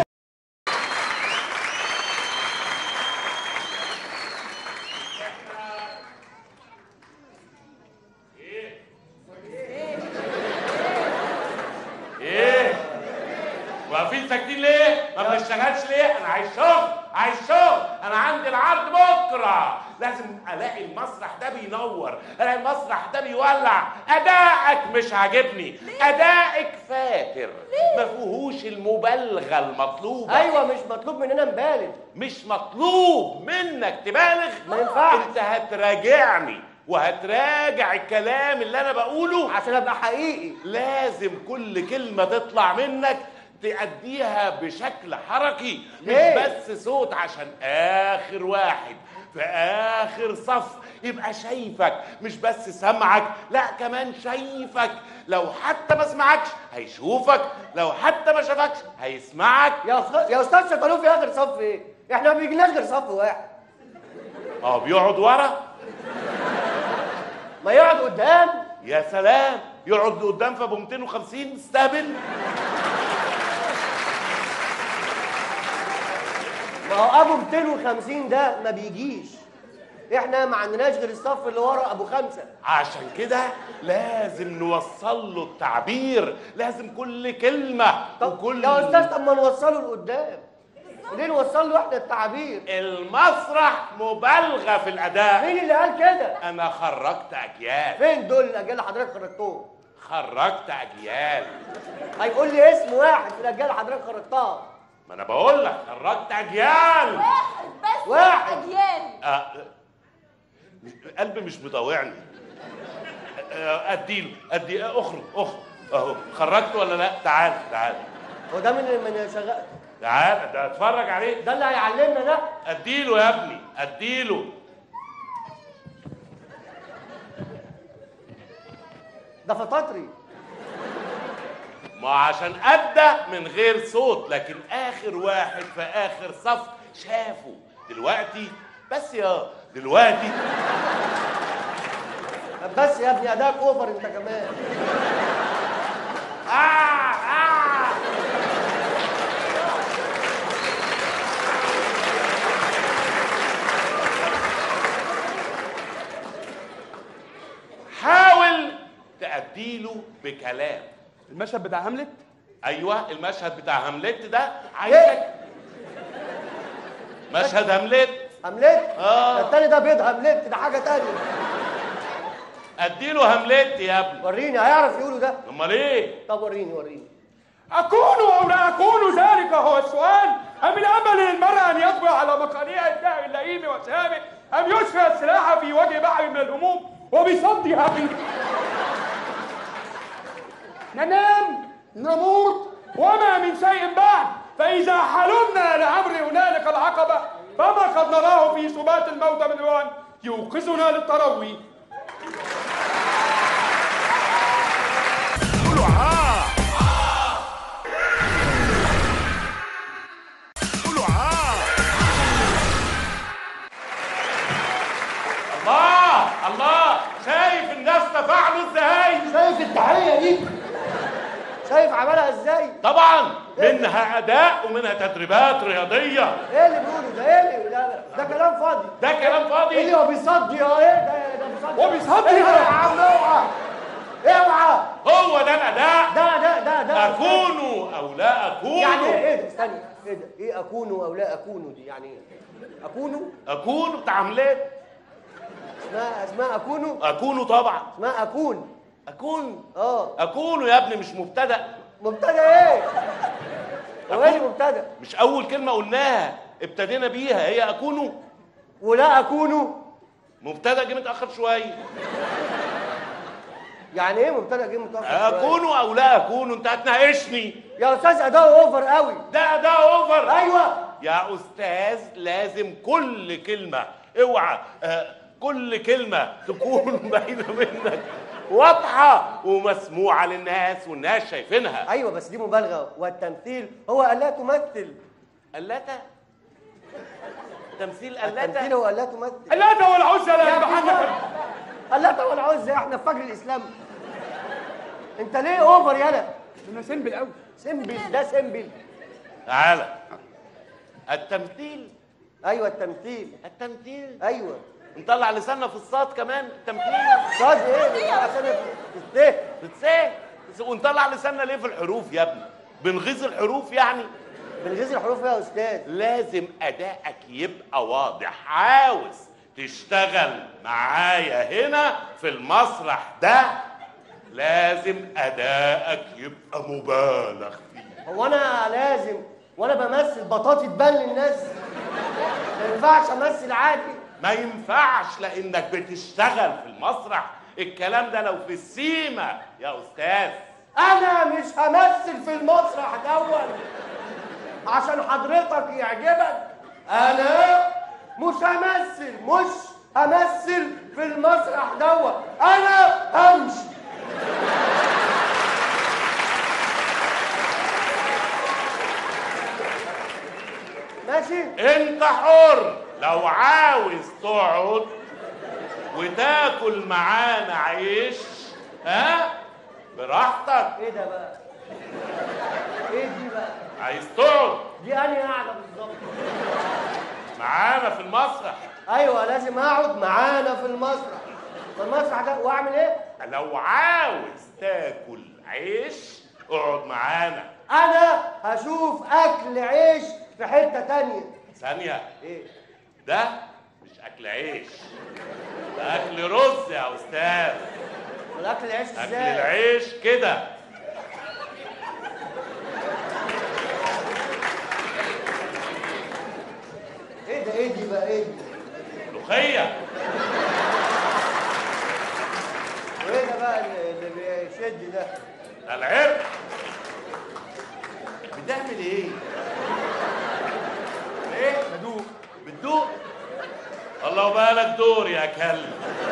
ايه واقفين ساكتين ليه ما بنشتغلش ليه انا عايز شغل عايز شغل انا عندي العرض بكره لازم الاقي المسرح ده بينور الاقي المسرح ده بيولع ادائك مش عاجبني ادائك فاتر ما فيهوش المبالغه المطلوبه ايوه مش مطلوب مننا نبالغ مش مطلوب منك تبالغ ما ينفعش. انت هتراجعني وهتراجع الكلام اللي انا بقوله عشان ابقى حقيقي لازم كل كلمة تطلع منك تأديها بشكل حركي مش ليه؟ بس صوت عشان آخر واحد في آخر صف يبقى شايفك مش بس سمعك لا كمان شايفك لو حتى ما سمعكش هيشوفك لو حتى ما شافكش هيسمعك يا أخ... يا استاذ شطالوف في اخر صف ايه احنا ما بيجيناش غير صف واحد اه بيقعد ورا ما يقعد قدام يا سلام يقعد قدام في ابو 250 استهبل ما هو ابو 250 ده ما بيجيش احنا ما عندناش غير الصف اللي ورا ابو خمسه عشان كده لازم نوصل له التعبير لازم كل كلمة طب وكل يا استاذ طب ما نوصله لقدام ليه نوصل له احنا التعابير المسرح مبالغة في الأداء مين اللي قال كده أنا خرجت أجيال فين دول الاجيال اللي حضرتك خرجتهم خرجت أجيال هيقول لي اسم واحد في الاجيال اللي حضرتك خرجتها ما أنا بقول لك خرجت أجيال واحد بس واحد. أجيال آه، قلبي مش مطوعني آه، أديله أدي أخرج أخرج أهو خرجت ولا لا تعال تعال هو ده من من شغال تعال ده اتفرج عليه ده اللي هيعلمنا ده اديله يا ابني اديله ده فطاطري ما عشان ادى من غير صوت لكن اخر واحد في اخر صف شافه دلوقتي بس يا دلوقتي طب بس يا ابني اداك اوفر انت كمان آه آه حاول تأديله بكلام المشهد بتاع هاملت ايوه المشهد بتاع هامليت ده عايزك مشهد هامليت هملت آه. ده التاني ده بيض هملت ده حاجه تانية اديله هامليت يا ابني وريني هيعرف يقوله ده امال ايه طب وريني وريني أكون أو لا أكون ذلك هو السؤال أم الأمل للمرء أن يطبع على مقاليع الداء اللئيم وسامه أم يشفى السلاح في وجه بحر من الهموم وبصدها في ننام نموت وما من شيء بعد فإذا حلمنا لأمر هنالك العقبة فما قد نراه في سبات الموت من الوان يوقظنا للتروي الله الله شايف الناس تفاعلوا ازاي شايف التحيه دي شايف عملها ازاي طبعا منها اداء ومنها تدريبات رياضيه ايه اللي بيقوله ده ايه اللي ده, ده كلام فاضي ده كلام ايه فاضي اللي هو بيصدي اه ايه ده ده بيصدي هو بيصدي؟ ايه ده يا عم اوعى اوعى هو ده الاداء ده ده ده ده اكون او لا اكون يعني ايه ايه ده استني ايه ده ايه اكون او لا اكون دي يعني ايه اكون اكون بتاع عملات اسمها اسمها اكون اكون طبعا اسمها اكون اكون اه اكون يا ابني مش مبتدا مبتدا ايه هو ايه اللي مبتدا مش اول كلمه قلناها ابتدينا بيها هي اكون ولا اكون مبتدا جه متاخر شويه يعني ايه مبتدا جه متاخر شوية؟ اكون او لا اكون انت هتناقشني يا استاذ اداء اوفر قوي ده ده اوفر ايوه يا استاذ لازم كل كلمه اوعى آه كل كلمه تكون باينه منك واضحه ومسموعه للناس والناس شايفينها ايوه بس دي مبالغه والتمثيل هو الا تمثل قلاته تمثيل التمثيل قلاته هو الا تمثل اللاتة والعزة لا يا محمد الا طول عز احنا في فجر الاسلام انت ليه اوفر يالا انا سنبل قوي سمبل ده سمبل تعالى التمثيل ايوه التمثيل التمثيل ايوه نطلع لساننا في الصاد كمان التمثيل صاد ايه عشان الته بتساه ونطلع لساننا ليه في الحروف يا ابني بنغيظ الحروف يعني بنغيظ الحروف يا استاذ لازم ادائك يبقى واضح عاوز تشتغل معايا هنا في المسرح ده لازم ادائك يبقى مبالغ فيه هو انا لازم وانا بمثل بطاطي تبان للناس ما ينفعش امثل عادي ما ينفعش لانك بتشتغل في المسرح الكلام ده لو في السيما يا استاذ انا مش همثل في المسرح دون عشان حضرتك يعجبك انا مش همثل مش همثل في المسرح دون انا همشي ماشي انت حر لو عاوز تقعد وتاكل معانا عيش ها براحتك ايه ده بقى ايه دي بقى عايز تقعد دي انهي قاعده بالظبط معانا في المسرح ايوه لازم اقعد معانا في المسرح في المسرح ده واعمل ايه لو عاوز تاكل عيش اقعد معانا انا هشوف اكل عيش في حته تانية ثانية ايه ده مش أكل عيش ده أكل رز يا أستاذ والاكل العيش أكل ازاي العيش كده ايه ده ايه دي بقى ايه دي ملوخية وايه ده بقى اللي اللي بيشد ده ده العرق بتعمل ايه؟ ايه؟ بدوق بتدوق؟ الله بالك دور يا كلب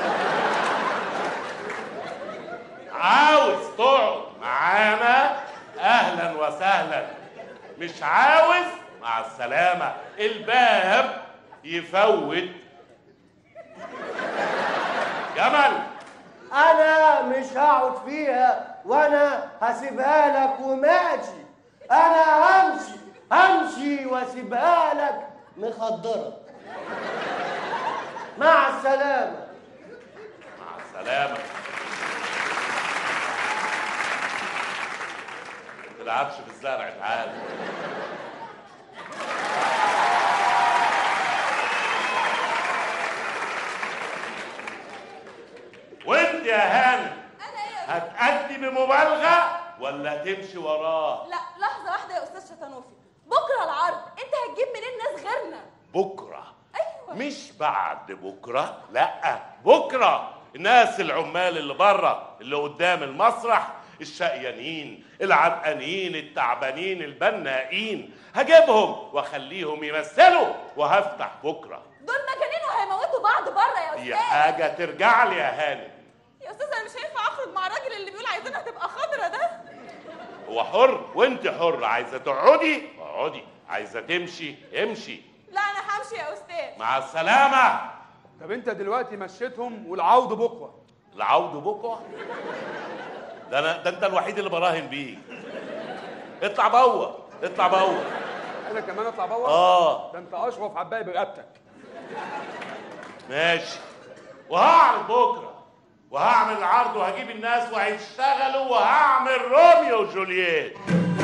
عاوز تقعد معانا اهلا وسهلا مش عاوز مع السلامة الباب يفوت جمل انا مش هقعد فيها وانا هسيبها لك وماشي انا همشي همشي واسيبها لك مخدره مع السلامه مع السلامة ما تلعبش في الزرع تعال وانت يا هانم هتأدي بمبالغة ولا تمشي وراه لا لحظة واحدة يا أستاذ شطانوفي بكرة العرض أنت هتجيب منين ناس غيرنا بكرة أيوة مش بعد بكرة لا بكرة الناس العمال اللي بره اللي قدام المسرح الشقيانين العرقانين التعبانين البنائين هجيبهم واخليهم يمثلوا وهفتح بكرة دول مجانين وهيموتوا بعض بره يا هي أستاذ حاجة ترجع لي يا هانم يا أستاذ أنا مش هينفع أخرج مع الراجل اللي بيقول عايزينها تبقى خضرة ده هو حر وانت حر عايزة تقعدي اقعدي عايزة تمشي امشي لا أنا همشي يا أستاذ مع السلامة طب انت دلوقتي مشيتهم والعود بكره العود بكرة ده انا ده انت الوحيد اللي براهن بيه اطلع بوه اطلع بوه انا كمان اطلع بره اه ده انت اشرف عباية برقبتك ماشي وهعرض بكره وهعمل العرض وهجيب الناس وهيشتغلوا وهعمل روميو وجولييت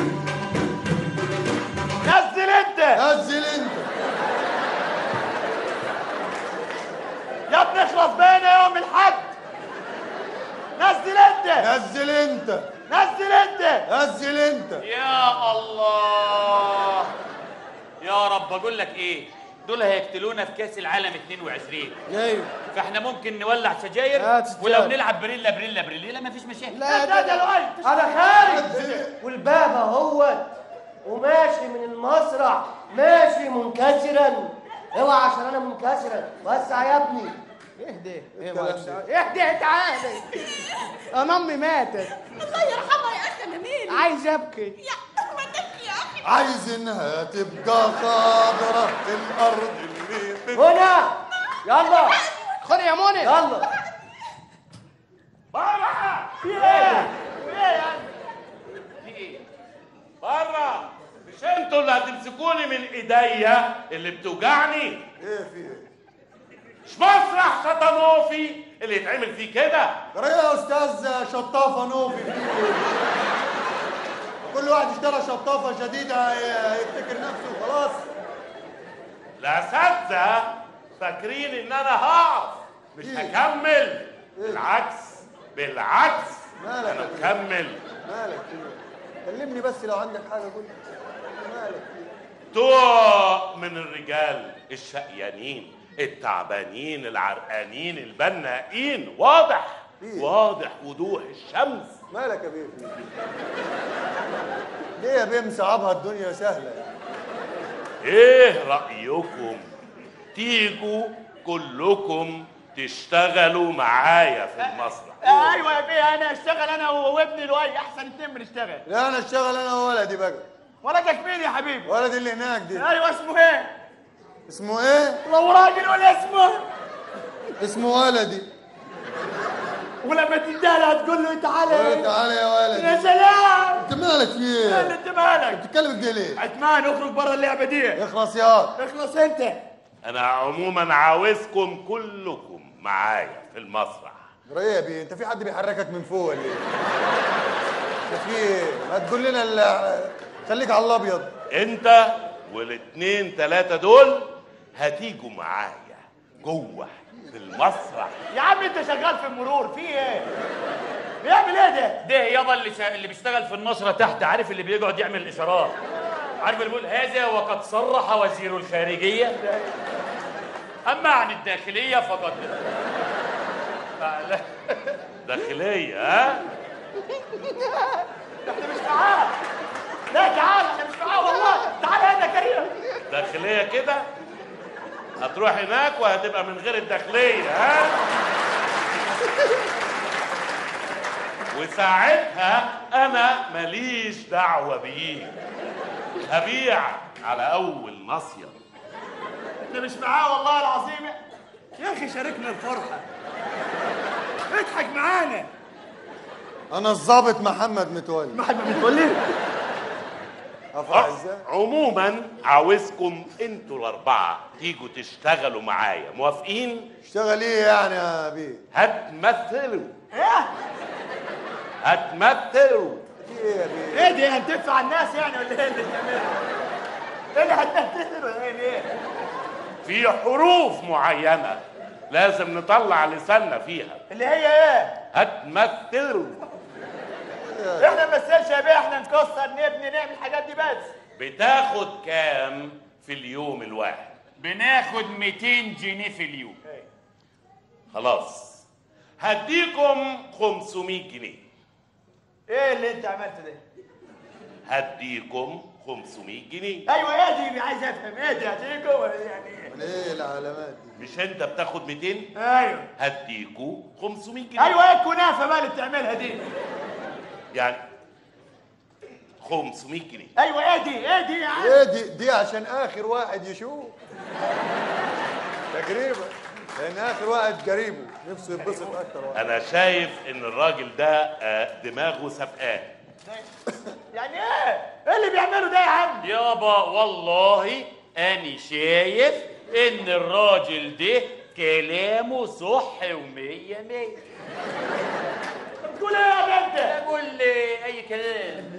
نزل انت نزل انت يا ابني اخلص بينا يوم الحد نزل انت نزل انت نزل انت نزل انت يا الله يا رب اقول لك ايه دول هيقتلونا في كاس العالم 22 ايوه فاحنا ممكن نولع سجاير لا تستاهل. ولو نلعب بريلا بريلا بريلا ما فيش مشاكل لا ده ده الوقت انا خارج والباب اهوت وماشي من المسرح ماشي منكسرا اوعى عشان انا منكسرا وسع يا ابني اهدى ايه معلش اهدى تعالى انا امي ماتت الله يرحمها يا اخي انا مين عايز ابكي يا ما تبكي يا اخي عايز انها تبقى خضرة في الارض اللي بت- هنا يلا خد يا منى يلا بره في ايه في ايه يعني في ايه؟ بره مش انتوا اللي هتمسكوني من ايديا اللي بتوجعني ايه في ايه مش مسرح شطنوفي اللي يتعمل فيه كده ترى يا استاذ شطافه نوفي في إيه؟ كل واحد اشترى شطافه جديده هي- هيفتكر نفسه وخلاص الاساتذه فاكرين ان انا هقف مش إيه؟ هكمل بالعكس بالعكس مالك انا يا ابني؟ مكمل مالك ايه كلمني بس لو عندك حاجه قول مالك ايه بتوع من الرجال الشقيانين التعبانين العرقانين البنائين واضح إيه؟ واضح وضوح الشمس مالك يا بيه في إيه؟ ليه يا بيه مصعبها الدنيا سهله ايه رأيكم تيجوا كلكم تشتغلوا معايا في المسرح ايوه يا بيه انا اشتغل انا وابني لؤي احسن اتنين بنشتغل لا انا اشتغل انا وولدي بقى ولدك مين يا حبيبي ولدي اللي هناك دي ايوه اسمه ايه اسمه ايه لو راجل ولا اسمه اسمه ولدي ولما تديها تقول له قول تعالى تعالى يا ولدي يا سلام انت مالك في اللي ايه انت مالك بتتكلم كده ليه عثمان اخرج بره اللعبه دي اخلص يا اخلص انت انا عموما عاوزكم كلكم معايا في المسرح ايه يا بيه انت في حد بيحركك من فوق ولا ايه انت في ايه ما تقول لنا ال- خليك على الابيض انت والاتنين تلاتة دول هتيجوا معايا جوه في المسرح يا عم انت شغال في المرور في ايه بيعمل ايه ده ده يابا اللي شا... اللي بيشتغل في النشرة تحت عارف اللي بيقعد يعمل الإشارات عارف اللي بيقول هذا وقد صرح وزير الخارجية أما عن الداخلية فقد فلا- داخلية ها احنا مش معاه لا تعال احنا مش معاه والله تعال هنا يا كريم داخلية كده هتروح هناك وهتبقى من غير الداخلية ها وساعتها انا ماليش دعوة بيك هبيع على اول ناصية احنا مش معاه والله العظيم يا اخي شاركنا الفرحه اضحك معانا انا الضابط محمد متولي محمد متولي افرح ازاي عموما عاوزكم انتوا الاربعة تيجوا تشتغلوا معايا موافقين اشتغل ايه يعني يا بيه هتمثلوا ايه هتمثلوا في ايه يا بيه ايه دي هتدفع الناس يعني ولا ايه اللي بتعملها ايه اللي هتنتهي ولا ايه ليه في حروف معينة لازم نطلع لساننا فيها اللي هي ايه هتمثلوا احنا ما نمثلش يا بيه احنا نكسر نبني نعمل الحاجات دي بس بتاخد كام في اليوم الواحد بناخد 200 جنيه في اليوم خلاص هديكم 500 جنيه ايه اللي انت عملته ده هديكم 500 جنيه ايوه ايه دي عايز افهم ايه دي هتيجوا ولا يعني ايه من ايه العلامات دي مش انت بتاخد 200 ايوه هديكوا 500 جنيه ايوه ايه الكنافه بقى اللي بتعملها دي يعني 500 جنيه ايوه ايه دي ايه دي يا عم ايه دي دي عشان اخر واحد يشوف تقريبا لان اخر واحد قريبه نفسه يتبسط اكتر واحد انا شايف ان الراجل ده آه، دماغه سبقاه يعني ايه ايه اللي بيعمله ده يا عم يابا والله أنا شايف إن الراجل ده كلامه صح ومية مية بتقول ايه يا بنت بقول لي اي كلام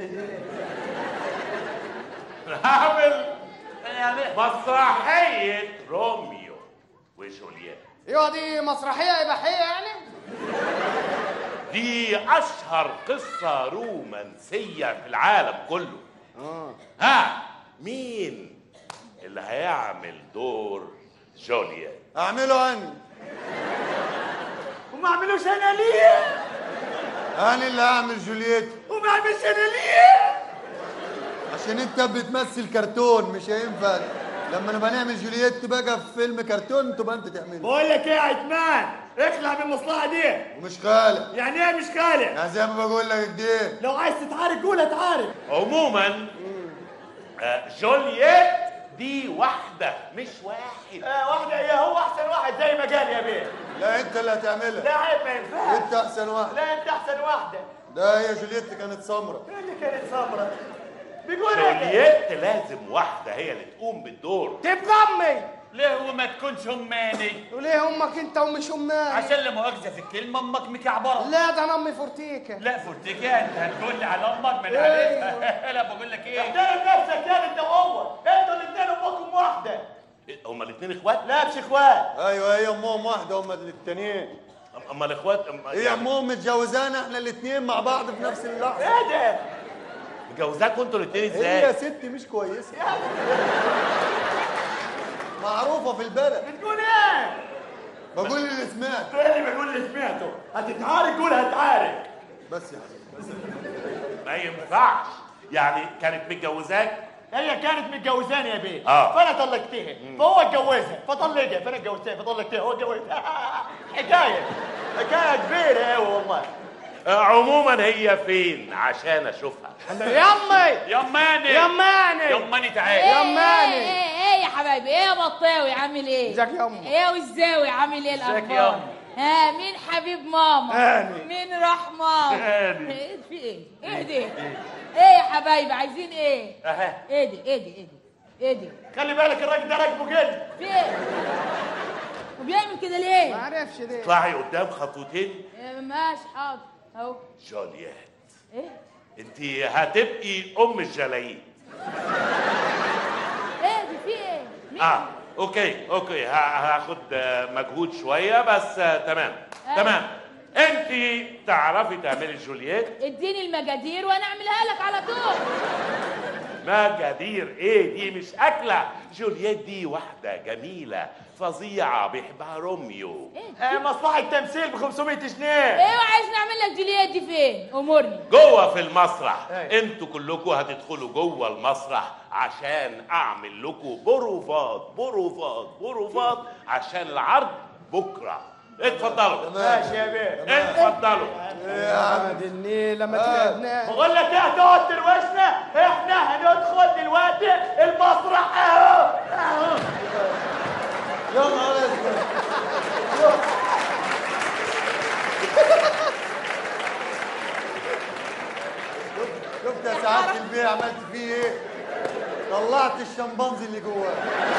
هعمل انا مسرحية روميو وجولييت ايوه دي مسرحيه اباحيه يعني دي أشهر قصة رومانسية في العالم كله ها مين اللي هيعمل دور جولييت اعمله انا وما عملوش انا ليه انا اللي هعمل جولييت وما عملش انا ليه عشان انت بتمثل كرتون مش هينفع لما نبقى نعمل جولييت بقى في فيلم كرتون تبقى انت تعمله بقول لك ايه يا عثمان اخلع من المصلحه دي ومش خالق يعني ايه مش خالق يعني زي ما بقول لك كده لو عايز تتعارك قول اتعارك عموما آه، جولييت دي واحدة مش واحد آه واحده ايه هو احسن واحد زي ما قال يا بيه لا انت اللي هتعملها لا عيب ما ينفعش انت احسن واحد لا انت احسن واحده ده هي جولييت كانت سمرة ايه اللي كانت سمرة بيقول ايه جولييت لازم واحدة هي اللي تقوم بالدور تبقى امي ليه وما تكونش اماني وليه امك انت ومش امي عشان لا مؤاخذه في الكلمه امك مكعبره لا ده انا امي فورتيكا لا فورتيكا انت هتقول لي على امك ما انا إيه. عارفها لا بقول لك ايه احترم نفسك يا انت وهو انتوا الاثنين امكم واحده هما الاثنين اخوات لا مش اخوات ايوه هي امهم واحده هم التانيين أم- اما الاخوات أم- هي يعني امهم متجوزانا احنا الاثنين مع بعض في نفس اللحظه ايه ده مجوزاكوا انتوا الاثنين هي ازاي ست مش كويسه معروفه في البلد بتقول ايه بقول اللي سمعت انتوا ايه اللي بقول اللي سمعته هتتعارك قول هتعارك بس يا حبيبي ما ينفعش يعني كانت متجوزاك هي كانت متجوزاني يا بيه آه. فانا طلقتها فهو اتجوزها فطلقها فانا اتجوزتها فطلقتها هو اتجوزها حكايه حكايه كبيره قوي والله آه، عموما هي فين عشان اشوفها يا امي يماني يا ماني يماني ايه تعالى يا ايه ماني. ايه ايه يا حبايبي ايه يا بطاوي عامل ايه ازيك يا أمه؟ ايه والزاوي عامل ايه ازيك يا الاخبار أمه؟ ها مين حبيب ماما هاني. مين راح ماما هاني. ايه في ايه ايه دي ايه يا حبايبي عايزين ايه اها ايه دي ايه دي ايه دي ايه دي خلي بالك الراجل ده راكبه كده في ايه وبيعمل كده ليه ما عرفش دي اطلعي قدام خطوتين إيه، ماشي حاضر اهو جولييت ايه انت هتبقي ام الجلايين ايه دي في ايه مين اه اوكي اوكي ه- هاخد آه، مجهود شويه بس آه، تمام أيوة. تمام انت تعرفي تعملي جولييت اديني المجادير وانا اعملها لك على طول مجادير ايه دي مش اكله جولييت دي واحده جميله فظيعه بيحبها روميو ايه آه، مصلحه تمثيل ب 500 جنيه ايه وعايز نعمل لك جولييت دي فين امرني جوه في المسرح أيوة. انتوا كلكم هتدخلوا جوه المسرح عشان اعمل لكم بروفات بروفات بروفات عشان العرض بكره اتفضلوا ماشي يا بيه اتفضلوا يا عم دي النيله ما تعبناش بقول لك ايه تقعد تروشنا احنا هندخل دلوقتي المسرح اهو اهو يا نهار اسود شفت يا سعاده البيه عملت فيه ايه؟ طلعت الشمبانزي اللي جواه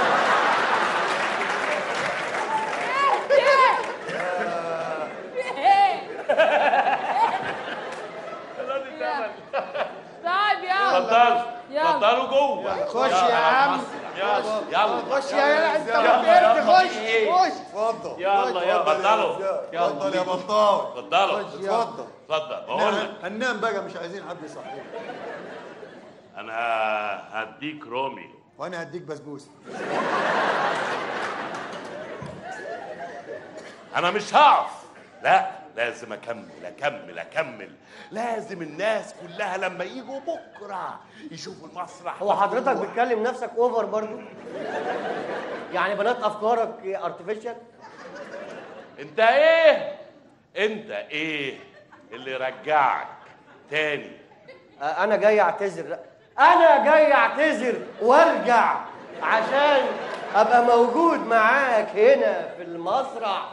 طيب يلا اتفضلوا يلا. اتفضلوا جوه خش يلا يا عم يلا يلا خش يا انت يلا، كبرت يلا. خش خش اتفضل يلا يلا اتفضلوا اتفضل يا بطاوي اتفضلوا اتفضل اتفضل بقول لك نعم، هننام بقى مش عايزين حد يصحينا انا هديك رومي وانا هديك بسبوسه انا مش هقف لا لازم اكمل اكمل اكمل لازم الناس كلها لما يجوا بكره يشوفوا المسرح هو حضرتك مفتوح. بتكلم نفسك اوفر برضو يعني بنات افكارك ارتفيشال انت ايه انت ايه اللي رجعك تاني انا جاي اعتذر انا جاي اعتذر وارجع عشان ابقى موجود معاك هنا في المسرح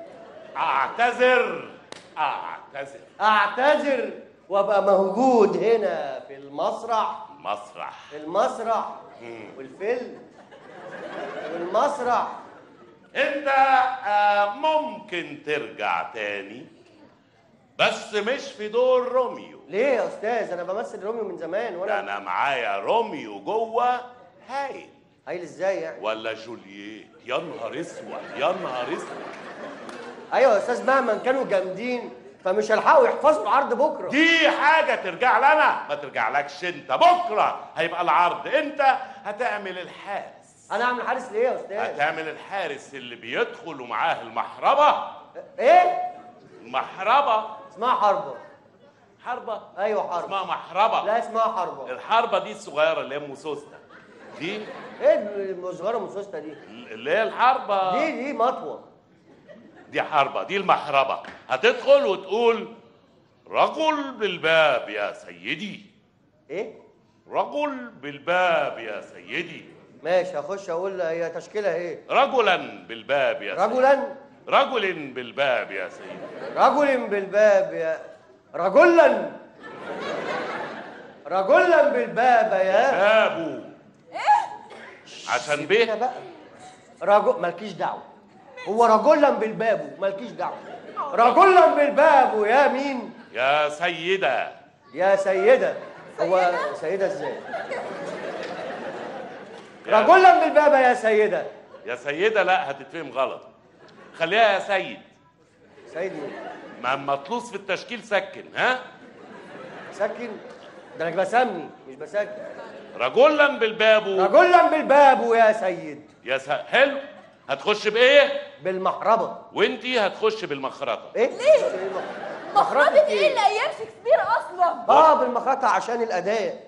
اعتذر اعتذر اعتذر وابقى موجود هنا في المسرح مسرح المسرح والفيلم والمسرح انت آه ممكن ترجع تاني بس مش في دور روميو ليه يا استاذ انا بمثل روميو من زمان ده وانا انا معايا روميو جوه هايل هايل ازاي يعني ولا جولييت يا نهار اسود يا نهار اسود ايوه يا استاذ مهما كانوا جامدين فمش هيلحقوا يحفظوا العرض بكره دي حاجة ترجع لنا ما ترجعلكش انت بكرة هيبقى العرض انت هتعمل الحارس انا اعمل حارس ليه يا استاذ هتعمل الحارس اللي بيدخل ومعاه المحربة ايه المحربة اسمها حربه حربة ايوه حربه اسمها محربة لا اسمها حربه الحربة دي الصغيرة اللي هي ام سوسته دي ايه الصغيره مسوسته دي اللي هي الحربة دي دي مطوه دي حربة دي المحربة هتدخل وتقول رجل بالباب يا سيدي ايه رجل بالباب يا سيدي ماشي هخش اقول هي تشكيلها ايه رجلا بالباب يا سيدي رجلا رجل بالباب يا سيدي رجل بالباب يا رجلا رجلا بالباب يا بابو عشان سيبينا به بقى رجل مالكيش دعوه هو رجلا بالباب مالكيش دعوه رجلا بالباب يا مين يا سيدة يا سيدة هو سيدة ازاي رجلا بالباب يا سيدة يا سيدة لا هتتفهم غلط خليها يا سيد سيد مين ما مطلوس في التشكيل سكن ها سكن ده انا بسمي مش بسكن رجلا بالباب رجلا بالباب يا سيد يا س... حلو هتخش بايه بالمحربة وانتي هتخش بالمخرطة ايه ليه؟ مخرطة ايه اللي ايام شكسبير اصلا؟ اه بالمخرطة عشان الأداة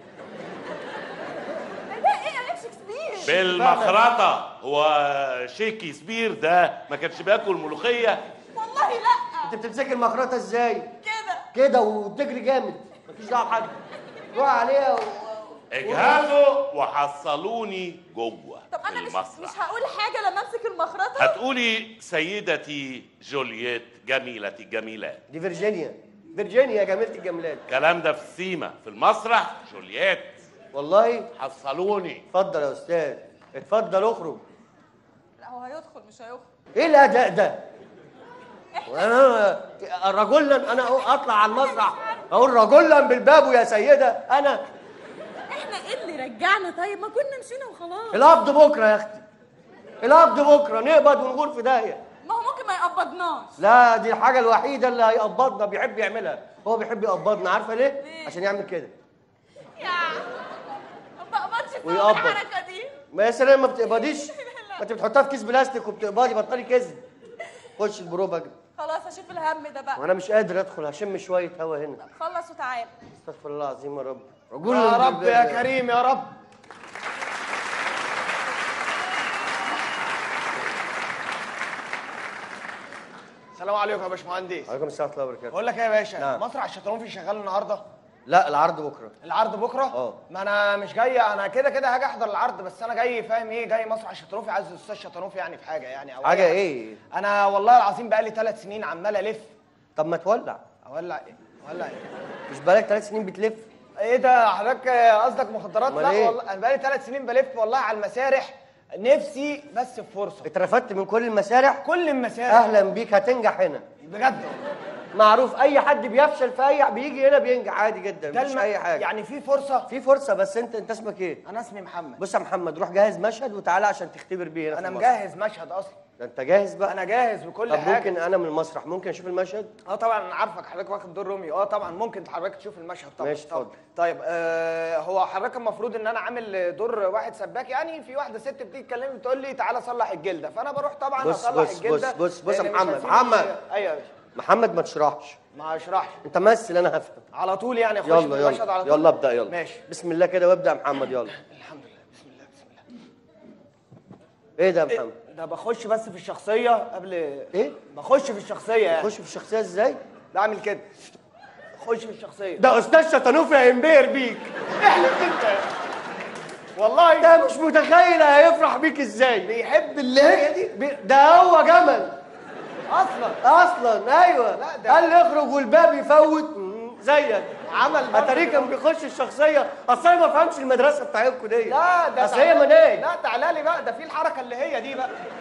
ده ده ايه ايام شكسبير؟ بالمخرطة هو شيكسبير ده ما كانش بياكل ملوخية والله لا انت بتمسكي المخرطة ازاي كده كده وتجري جامد مفيش دعوة بحد روح عليها و... اجهزوا وحصلوني جوه طب انا مش المسرح مش هقول حاجه لما امسك المخرطه هتقولي سيدتي جولييت جميلة الجميلات دي فيرجينيا فيرجينيا جميلة الجملات الكلام ده في السيما في المسرح جولييت والله حصلوني اتفضل يا استاذ اتفضل اخرج لا هو هيدخل مش هيخرج ايه الاداء ده وانا رجلا انا أهو اطلع على المسرح اقول رجلا بالباب يا سيده انا احنا ايه اللي رجعنا طيب ما كنا مشينا وخلاص القبض بكره يا اختي القبض بكره نقبض ونقول في داهيه ما هو ممكن ما يقبضناش لا دي الحاجه الوحيده اللي هيقبضنا بيحب يعملها هو بيحب يقبضنا عارفه ليه ليه؟ عشان يعمل كده يا ما بقبضش في ويقبض. الحركه دي ما يا سلام ما بتقبضيش ما انت بتحطها في كيس بلاستيك وبتقبضي بطلي كذب خش البروفه كده خلاص اشوف الهم ده بقى وانا مش قادر ادخل هشم شويه هوا هنا خلص وتعالى استغفر الله العظيم يا رب يا رب يا كريم يا رب السلام عليكم يا باشمهندس عليكم السلام ورحمه الله وبركاته بقول لك ايه يا باشا نعم. مسرح الشطرنفي شغال النهارده لا العرض بكره العرض بكره اه. ما انا مش جاي انا كده كده هاجي احضر العرض بس انا جاي فاهم ايه جاي مسرح الشطرنفي عايز الاستاذ شطرنفي يعني في حاجه يعني او حاجه أي ايه انا والله العظيم بقالي ثلاث سنين عمال الف طب ما تولع اولع ايه اولع ايه مش بقالك ثلاث سنين بتلف ايه ده حضرتك قصدك مخدرات أمال لا إيه؟ والله انا بقالي ثلاث سنين بلف والله على المسارح نفسي بس في فرصه اترفدت من كل المسارح كل المسارح اهلا بيك هتنجح هنا بجد معروف اي حد بيفشل في اي بيجي هنا بينجح عادي جدا ده مفيش الم... اي حاجه يعني في فرصه في فرصه بس انت انت اسمك ايه انا اسمي محمد بص يا محمد روح جهز مشهد وتعالى عشان تختبر بيه هنا في انا المسرح. مجهز مشهد اصلا ده انت جاهز بقى انا جاهز بكل طب حاجه ممكن انا من المسرح ممكن اشوف المشهد اه طبعا انا عارفك حضرتك واخد دور روميو اه طبعا ممكن حضرتك تشوف المشهد طبعا ماشي، طبعاً. اتفضل. طيب آه هو حضرتك المفروض ان انا عامل دور واحد سباك يعني في واحده ست بتيجي تكلمني بتقول لي تعالى صلح الجلده فانا بروح طبعا بص- اصلح بص- الجلده بص- بص- بص يا لأن مش محمد، هسيب- محمد. ايوه يا باشا محمد ما تشرحش ما اشرحش انت مثل انا هفهم على طول يعني اخش يلا في المشهد على يلا طول يلا ابدا يلا ماشي بسم الله كده وابدا يا محمد يلا الحمد لله بسم الله بسم الله ايه ده يا محمد ده بخش بس في الشخصيه قبل ايه بخش في الشخصيه يعني تخش في الشخصيه ازاي بعمل كده خش في الشخصيه ده استاذ شطنوفي هينبهر بيك احلف انت والله ده مش متخيل هيفرح بيك ازاي بيحب اللي دي بي- ده هو جمل اصلا اصلا ايوه لا، ده- قال لي اخرج والباب يفوت مم، زيك عمل برضه اتاريه كان بيخش الشخصيه اصل انا ما بفهمش المدرسه بتاعتكم دي لا ده اصل هي تعالى- مناهج لا تعالى لي بقى ده في الحركه اللي هي دي بقى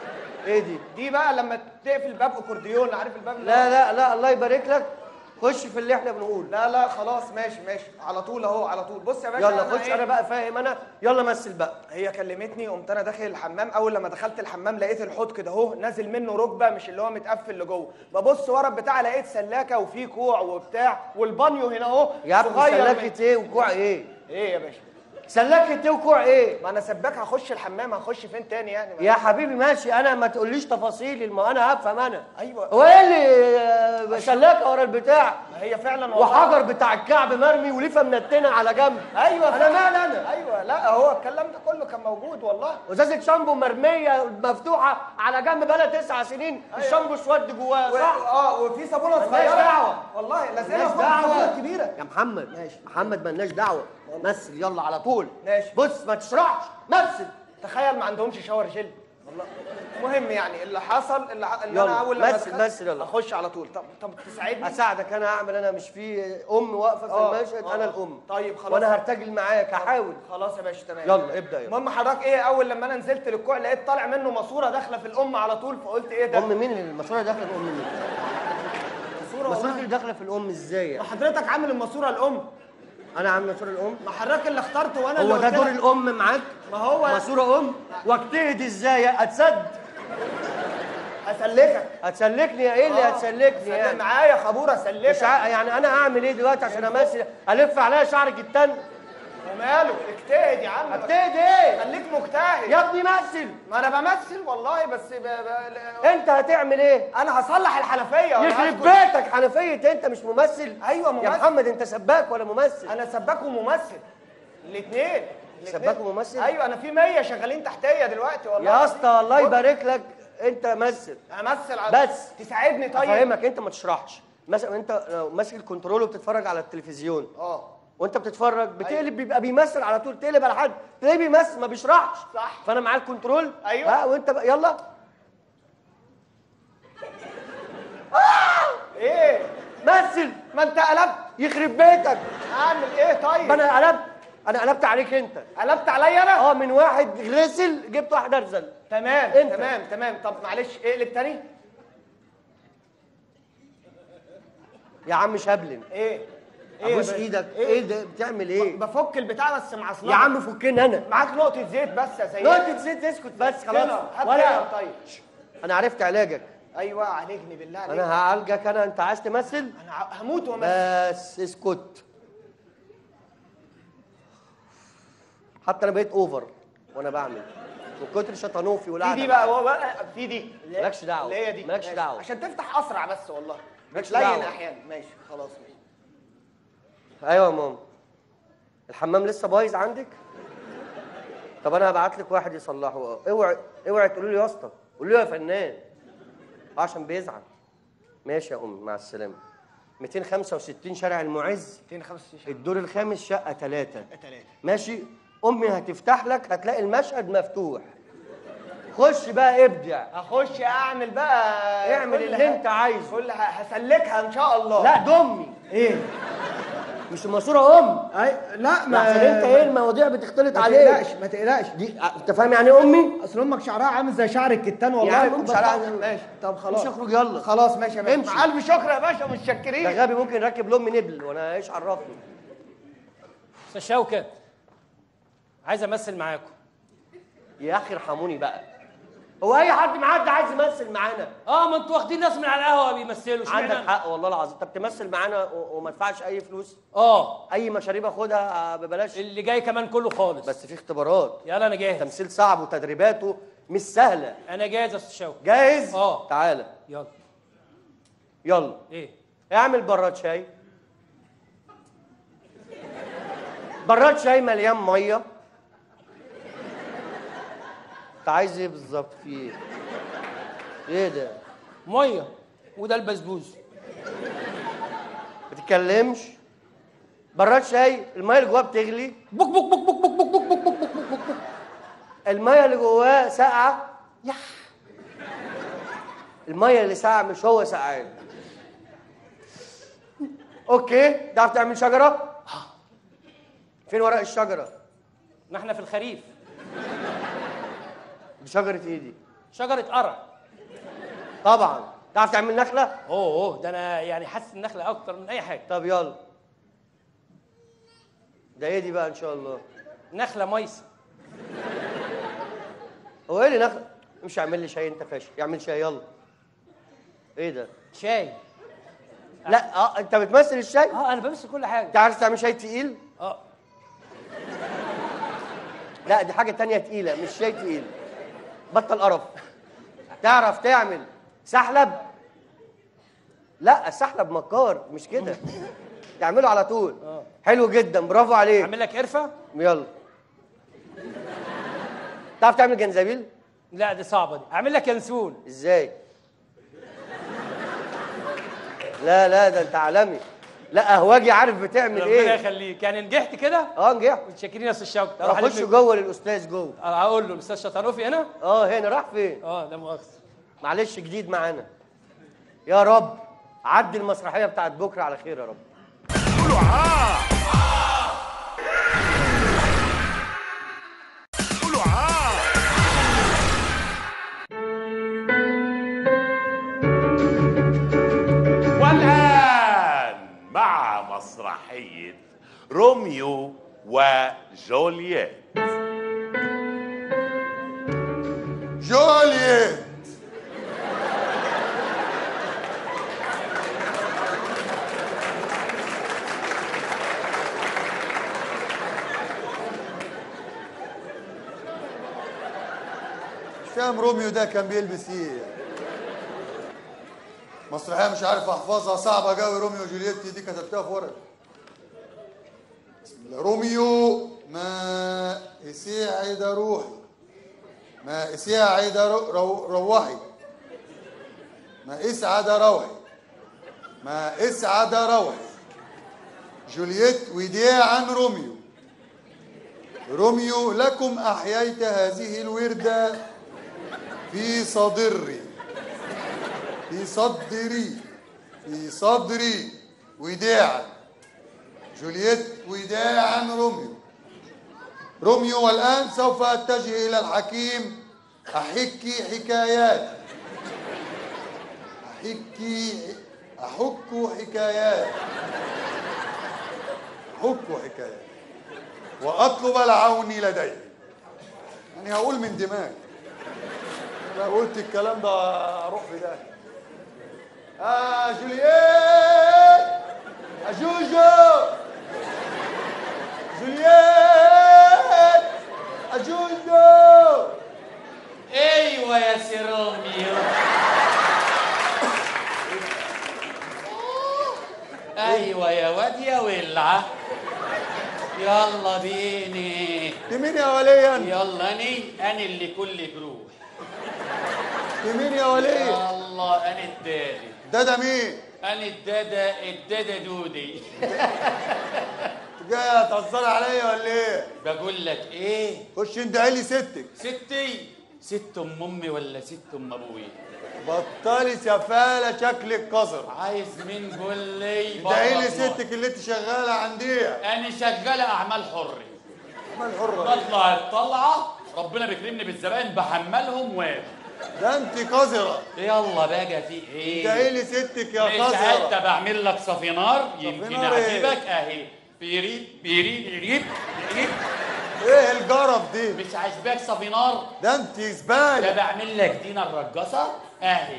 ايه دي دي بقى لما تقفل باب اكورديون عارف الباب اللي لا لا لا الله يبارك لك خش في اللي احنا بنقول لا لا خلاص ماشي ماشي على طول اهو على طول بص يا باشا يلا خش إيه؟ انا بقى فاهم انا يلا مثل بقى هي كلمتني قمت انا داخل الحمام اول لما دخلت الحمام لقيت الحوض كده اهو نازل منه ركبه مش اللي هو متقفل لجوه ببص ورا البتاع لقيت سلاكه وفي كوع وبتاع والبانيو هنا اهو يا ابني صغير من- سلاكة ايه وكوع ايه ايه يا باشا سلاكة ايه وكوع ايه ما انا سباك هخش الحمام هخش فين تاني يعني ما- يا حبيبي ماشي انا ما تقوليش تفاصيل ما انا هفهم انا ايوه هو ايه اللي آه، سلاكه ورا البتاع ما هي فعلا والله. وحجر بتاع الكعب مرمي وليفه منتنه على جنب ايوه انا فعلا. مال انا ايوه لا هو الكلام ده كله كان موجود والله ازازه شامبو مرميه مفتوحه على جنب بقالها تسع سنين الشامبو اسود جواها و- صح اه وفي صابونه ملناش صغيره دعوة. والله لازقها مالناش فوق دعوه صابونة كبيره يا محمد ماشي محمد مالناش دعوه مثل يلا على طول ماشي. بص ما تشرحش مثل تخيل ما عندهمش شاور جل والله المهم يعني اللي حصل اللي, ح- اللي يلا، انا اول لما مثل- دخلت مثل يلا. اخش على طول طب طب تساعدني اساعدك انا اعمل انا مش في ام واقفه في آه، المشهد آه، انا آه. الام طيب خلاص وانا هرتجل معاك هحاول خلاص يا باشا تمام يلا ابدا يلا المهم حضرتك ايه اول لما انا نزلت للكوع لقيت طالع منه ماسوره داخله في الام على طول فقلت ايه ده ام مين اللي الماسوره داخله في ام مين ماسوره الماسوره والله اللي داخله في الام ازاي ما حضرتك عامل الماسوره الام انا عامل ماسوره الام ما حضرتك اللي اخترته وانا هو اللي ده قلت دور لك. الام معاك ما هو ماسوره ام واجتهد ازاي اتسد هسلكك هتسلكني ايه اللي آه، هتسلكني سلك يعني معايا خبوره مش اسلكك ع... يعني انا اعمل ايه دلوقتي عشان امثل الف عليا شعر جتان وماله اجتهد يا عم اجتهد ايه خليك مجتهد يا ابني مثل ما انا بمثل والله بس ب... ب... انت هتعمل ايه انا هصلح الحنفيه وأنا يخرب هسكت. بيتك حنفيه انت مش ممثل ايوه يا ممثل محمد انت سباك ولا ممثل انا سباك وممثل الاثنين سباك وممثل ايوه انا في 100 شغالين تحتيه دلوقتي والله يا اسطى الله يبارك لك انت مثل امثل على بس تساعدني طيب افهمك انت ما تشرحش مثلا انت لو ماسك الكنترول وبتتفرج على التلفزيون اه وانت بتتفرج بتقلب بيبقى بيمثل على طول تقلب على حد تلاقيه بيمثل ما بيشرحش صح. فانا معاه الكنترول أيوة. ها وانت بقى يلا ايه مثل ما انت قلبت يخرب بيتك اعمل ايه طيب ما انا قلبت انا قلبت عليك انت قلبت عليا انا اه من واحد غسل جبت واحد ارزل تمام انت. تمام تمام طب معلش اقلب تاني يا عم شبلن ايه ايه ابوس يا باشا؟ ايدك ايه ده بتعمل ايه بفك البتاع بس مع يا عم فكني انا معاك نقطه زيت بس يا سيدي نقطة زيت اسكت بس خلاص هات ولا كده طيب انا عرفت علاجك ايوه عالجني بالله عليك انا هعالجك انا انت عايز تمثل انا ع- هموت وامثل بس اسكت حتى انا بقيت اوفر وانا بعمل من كتر شطانوفي في والقعده دي بقى هو بقى في دي اللي هي- مالكش دعوة. اللي هي دي مالكش ماشي. دعوة. عشان تفتح اسرع بس والله مالكش بتلين دعوة. احيانا ماشي خلاص ماشي ايوه يا ماما الحمام لسه بايظ عندك طب انا هبعت لك واحد يصلحه اه اوعي اوعي تقولوا لي يا اسطى قولوا له يا فنان آه، عشان بيزعل ماشي يا امي مع السلامه 265 شارع المعز 265 الدور الخامس شقه ثلاثة ثلاثة ماشي امي هتفتح لك هتلاقي المشهد مفتوح خش بقى ابدع هخش اعمل بقى اعمل كل اللي ح- انت عايزه كل ح- هسلكها ان شاء الله لا دمي ايه مش الماسوره ام اي لا عشان انت ايه المواضيع بتختلط ما عليك تقلقش ما تقلقش دي انت فاهم يعني ايه امي اصل امك شعرها عامل زي شعر الكتان والله يا عم يكون شعرها بطلع- عامل- ماشي طب خلاص مش اخرج يلا خلاص ماشي يا باشا امشي. مع الف شكر يا باشا ده متشكرين غبي ممكن يركب لامي نبل وانا ايش عرفني استاذ شوكت عايز امثل معاكم يا اخي ارحموني بقى هو اي حد معدي عايز يمثل معانا اه ما انتوا واخدين ناس من على القهوه بيمثلوا اشمعنى عندك أنا؟ حق والله العظيم طب تمثل معانا و- وما ادفعش اي فلوس اه اي مشاريب اخدها ببلاش اللي جاي كمان كله خالص بس في اختبارات يلا انا جاهز تمثيل صعب وتدريباته مش سهله انا جاهز يا استاذ شوكت جاهز اه. تعالى يلا يلا ايه اعمل براد شاي براد شاي مليان ميه انت عايز ايه بالظبط في ايه ايه ده ميه وده البسبوس ما تتكلمش براد شاي الميه اللي جواه بتغلي بك بك بك بك بك بك بك بك بك بك بك الميه اللي جواه ساقعه يح الميه اللي ساقعه مش هو سقعان اوكي تعرف تعمل شجره فين ورق الشجره ما احنا في الخريف دي شجره ايه دي شجره قرع طبعا تعرف تعمل نخله اوه اوه ده انا يعني حاسس النخله اكتر من اي حاجه طب يلا ده ايه دي بقى ان شاء الله نخله ميسه هو ايه اللي نخله مش اعمل لي شاي انت فاشل اعمل شاي يلا ايه ده شاي لا اه انت بتمثل الشاي اه انا بمثل كل حاجه انت عارف تعمل شاي تقيل اه لا دي حاجه تانية تقيله مش شاي تقيل بطل قرف تعرف تعمل سحلب لا السحلب مكار مش كده تعمله على طول حلو جدا برافو عليك اعمل لك قرفه يلا تعرف تعمل جنزبيل لا دي صعبه دي اعمل لك ينسون ازاي لا لا ده انت عالمي لا قهوجي عارف بتعمل ربنا ايه يخليك يعني نجحت كده اه نجحت متشكرين يا استاذ شوقي اروح اخش ألم- جوه للاستاذ جوه هقول له الاستاذ شطانوفي هنا اه هنا راح فين اه لا مؤاخذه معلش جديد معانا يا رب عدي المسرحيه بتاعت بكره على خير يا رب والآن مع مسرحية روميو وجولييت جولييت مش فاهم روميو ده كان بيلبس ايه مسرحيه مش عارف احفظها صعبه قوي روميو وجولييت دي كتبتها في ورق بسم الله روميو ما يساعد روحي ما يساعد رو- رو- روحي ما اسعد روحي ما اسعد روحي جولييت وداعا روميو روميو لكم احييت هذه الورده في صدري في صدري في صدري وداعا جولييت وداعا روميو روميو والآن سوف أتجه إلى الحكيم أحكي حكايات أحكي أحك حكايات أحك حكايات وأطلب العون لديه يعني هقول من دماغي لو قلت الكلام ده أروح في ده آه جولييت آه جوجو جولييت آه جوجو ايوه يا سي روميو ايوه يا واد يا ولعه يلا بيني دي مين يا ولي أنت؟ يلا اني انا اللي كل جروح دي مين يا ولي؟ الله انا الدادي ده ده مين؟ انا الدادا الدادا دودي جاي هتهزري عليا ولا ايه؟ بقول لك ايه خش ادعي لي ستك ستي ست ام امي ولا ست ام ابوي بطلي سفالة شكلك قذر عايز مين قول لي ادعي لي بره الله. ستك اللي انت شغالة عنديها انا شغاله اعمال حري ما الحرة دي؟ بطلع الطلعه ربنا بيكرمني بالزبائن بحملهم واجي ده انت قذرة يلا بقى في ايه ادعي لي ستك يا مش حتى قذرة بعمل لك صفينار يمكن صفينار إيه؟ اعجبك اهي بيريد بيريد يريد يريد ايه الجرب دي؟ مش عاجباك صفينار ده انت ده زبالة بعمل لك دينا الرقاصه اهي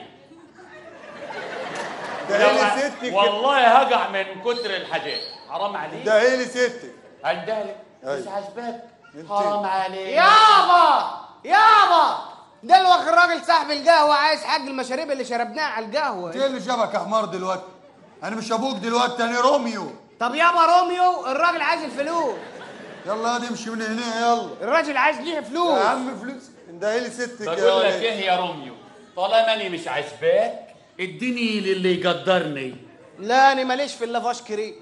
ادعي لو- لي ستك والله هقع من كتر الحاجات حرام عليك ادعي لي ستك عندها لك مش أيوة. عاجباك انت- حرام عليك يابا يابا دلوقتي الراجل صاحب القهوة عايز حق المشاريب اللي شربناها على القهوة ايه اللي جابك يا حمار دلوقتي؟ انا مش ابوك دلوقتي انا روميو طب يابا روميو الراجل عايز الفلوس يلا هادي امشي من هنا يلا الراجل عايز ليه فلوس يا عم فلوس ادعي لي ستك يا بقول لك ولد ايه يا روميو طالما اني مش عاجباك اديني للي يقدرني لا انا ماليش في اللافاش كريم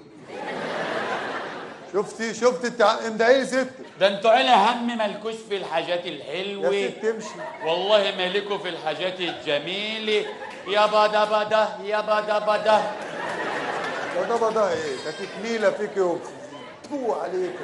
شفتي شفتي التع... ادعي لي ستك ده انتوا عيلة هم مالكوش في الحاجات يا الحلوة ست امشي والله مالكوا في الحاجات الجميلة يا بدا بدا يا بدا بدا ده ده ده ايه ده تكميله فيك وفو عليك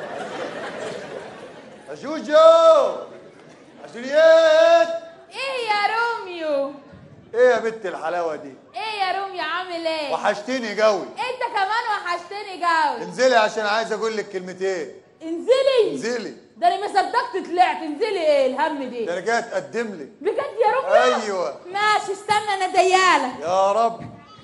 يا جوجو يا جولييت ايه يا روميو ايه يا بنت الحلاوه دي ايه يا رومي عامل ايه وحشتيني قوي انت كمان وحشتني جوي انزلي عشان عايز اقول لك كلمتين انزلي انزلي ده انا ما صدقت طلعت انزلي ايه الهم دي ده انا جاي اتقدم لك بجد يا رومي ايوه ماشي استنى انا ديالك يا رب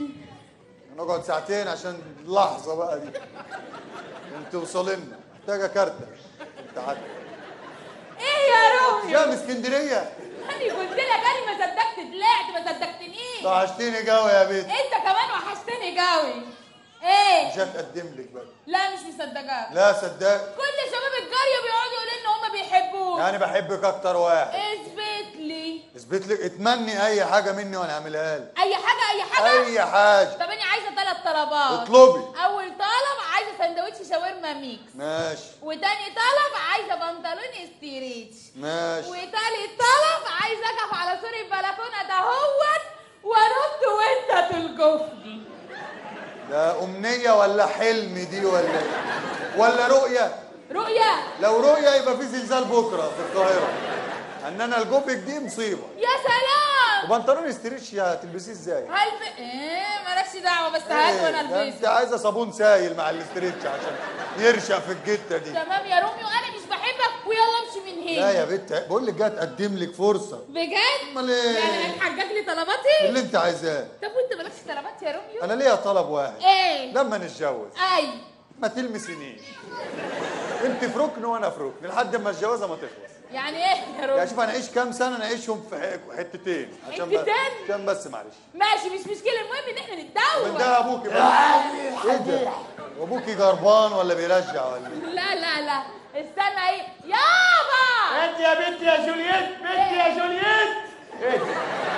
هنقعد ساعتين عشان اللحظه بقى دي عشان توصل لنا محتاجه كارته تعالى ايه يا رومي جاي من اسكندريه انا قلت لك انا ما صدقت طلعت ما صدقتنيش وحشتيني قوي يا بنت انت كمان وحشتني جوي ايه مش هتقدم لك بقى لا مش مصدقاك لا صدق كل شباب القريه بيقعدوا يقولوا ان هم بيحبوك يعني بحبك اكتر واحد اثبت لي اثبت لك اتمني اي حاجه مني وانا اعملها لك اي حاجه اي حاجه اي حاجه طب انا عايزه ثلاث طلبات اطلبي. اول طلب عايزه سندوتش شاورما ميكس ماشي وتاني طلب عايزه بنطلون استريتش ماشي وتالت طلب عايزه اقف على سور البلكونه دهوت وانط وانت تلقفني ده امنيه ولا حلم دي ولا إيه؟ ولا رؤيه رؤيا لو رؤيه يبقى في زلزال بكره في القاهره ان انا الجوبك دي مصيبه يا سلام وبنطلون استريتش هتلبسيه ازاي هلب ايه مالكش دعوه بس هات وانا إيه، ده البسه انت عايزه صابون سايل مع الاستريتش عشان يرشق في الجته دي تمام يا رومي وانا مش بحبك ويلا امشي من هنا لا يا بنت بقول لك جاي تقدم لك فرصه بجد؟ امال ايه؟ يعني هتحجج لي طلباتي؟ اللي انت عايزاه طب وانت مالكش طلبات يا روميو؟ انا ليا طلب واحد ايه؟ لما نتجوز اي ما تلمسنيش انت في ركن وانا في ركن لحد ما الجوازه ما تخلص يعني ايه يا يعني روميو؟ شوف انا اعيش كام سنه نعيشهم في ح- حتتين عشان بس حتتين؟ عشان بس معلش ماشي مش مشكله المهم ان احنا نتدور من ده ابوكي بقى ايه ده وابوكي جربان ولا بيرجع ولا ايه لا لا لا استنى ايه يابا انت يا بنت يا جولييت بنت يا جولييت ايه ده؟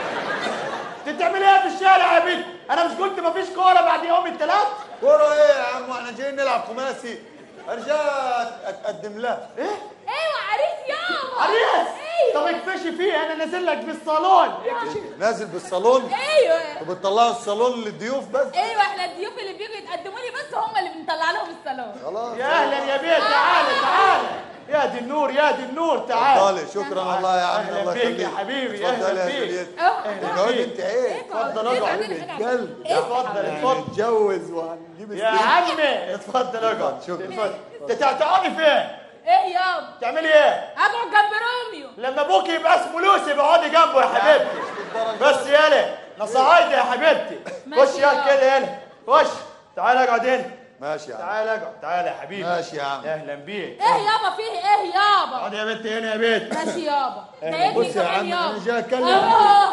انت بتعملي ايه في الشارع يا بنت انا مش قلت مفيش كوره بعد يوم الثلاث كوره ايه يا عم احنا جايين نلعب خماسي ارجع اتقدم لها ايه ايوه عريس يابا عريس طب ايوه اكفشي فيه انا نازل لك بالصالون نازل بالصالون ايوه وبتطلعوا الصالون للضيوف بس ايوه احنا الضيوف اللي بيجوا يتقدموا لي بس هم اللي بنطلع لهم الصالون خلاص يا اهلا يا بيه تعالى تعالى يا دي النور يا دي النور تعالى اتفضلي شكرا والله يا عم أهلا الله بيك يا يخليك حبيبي، اتفضلي أهلا يا بيك. جوليت اه تقعدي انت ايه اتفضل اقعد قلب اتفضل اتفضل نتجوز وهنجيب يا استريت. عمي اتفضل اقعد شكرا. اتفضل انت تقعدي فين؟ ايه يابا تعملي ايه؟ اقعد جنب روميو لما ابوك يبقى اسمه لوسي بقعدي جنبه يا حبيبتي بس يالا نصايدي يا حبيبتي ماشي خش يا يا كده يلا خش تعال اقعد هنا ماشي يا عم تعال اقعد تعال يا حبيبي ماشي يا عم اهلا بيك ايه يابا فيه ايه يابا اقعد يا بنت هنا يا بنت ماشي يابا ده أهلا. ابني بص يا كمان عم انا يابا جاي اتكلم اه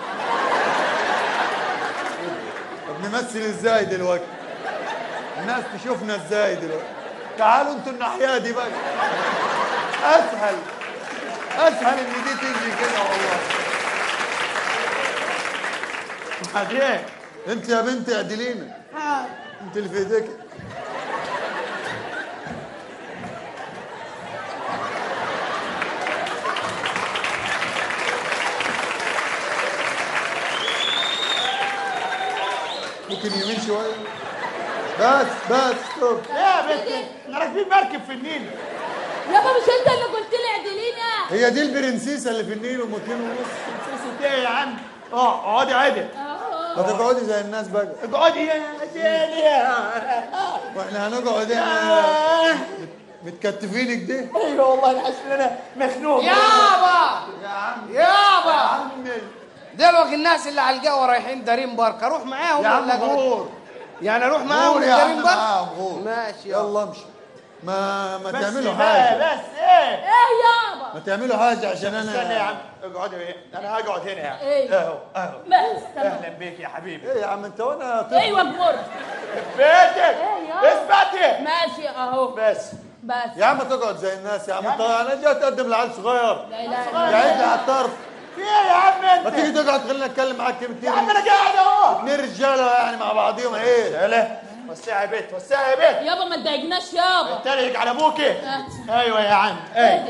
طب نمثل ازاي دلوقتي الناس تشوفنا ازاي دلوقتي تعالوا انتوا الناحيه دي بقى اسهل اسهل ان دي تيجي كده والله بعدين انت يا بنت اعدلينا انت اللي في ايديك ممكن يمين شويه بس بس ستوب يا بنت احنا راكبين مركب في النيل يابا مش انت اللي قلت لي اعدلينا هي دي البرنسيسه اللي في النيل ام اتنين ونص نسيت ايه يا عم اه اقعدي عادي ما تقعدي زي الناس بقى اقعدي يا زيني واحنا هنقعد احنا متكتفين كده ايوه والله انا حاسس ان انا مخنوق يابا يا عم يابا عمي دلوقتي الناس اللي على القهوه رايحين دارين بارك اروح معاهم يا عم ولا أقعد؟ غور يعني اروح معاهم غور يا دارين عم بارك معاهم غور ماشي يلا يلا امشي ما ما بس تعملوا بقى، حاجه بس ايه ايه يابا ما تعملوا حاجه عشان استنى يا عم انا اقعدي هنا انا هقعد هنا يا عم إيه؟ اهو اهو بس تمام اهلا بيك يا حبيبي ايه يا عم انت وانا طفل ايوه بمر بيتك ايه يابا اثبتي ماشي اهو بس بس يا عم تقعد زي الناس يا عم انت انا جاي اتقدم لعيل صغير لا اله الا قاعد لي على الطرف في ايه يا عم ما انت تيجي تقعد خلينا نتكلم معاك كلمتين يا عم انا قاعد اهو اتنين رجاله يعني مع بعضيهم ايه يلا وسعي يا بيت وسعي يا بيت يابا ما تضايقناش يابا تلهج على ابوكي آه. ايوه يا عم ايه اهدي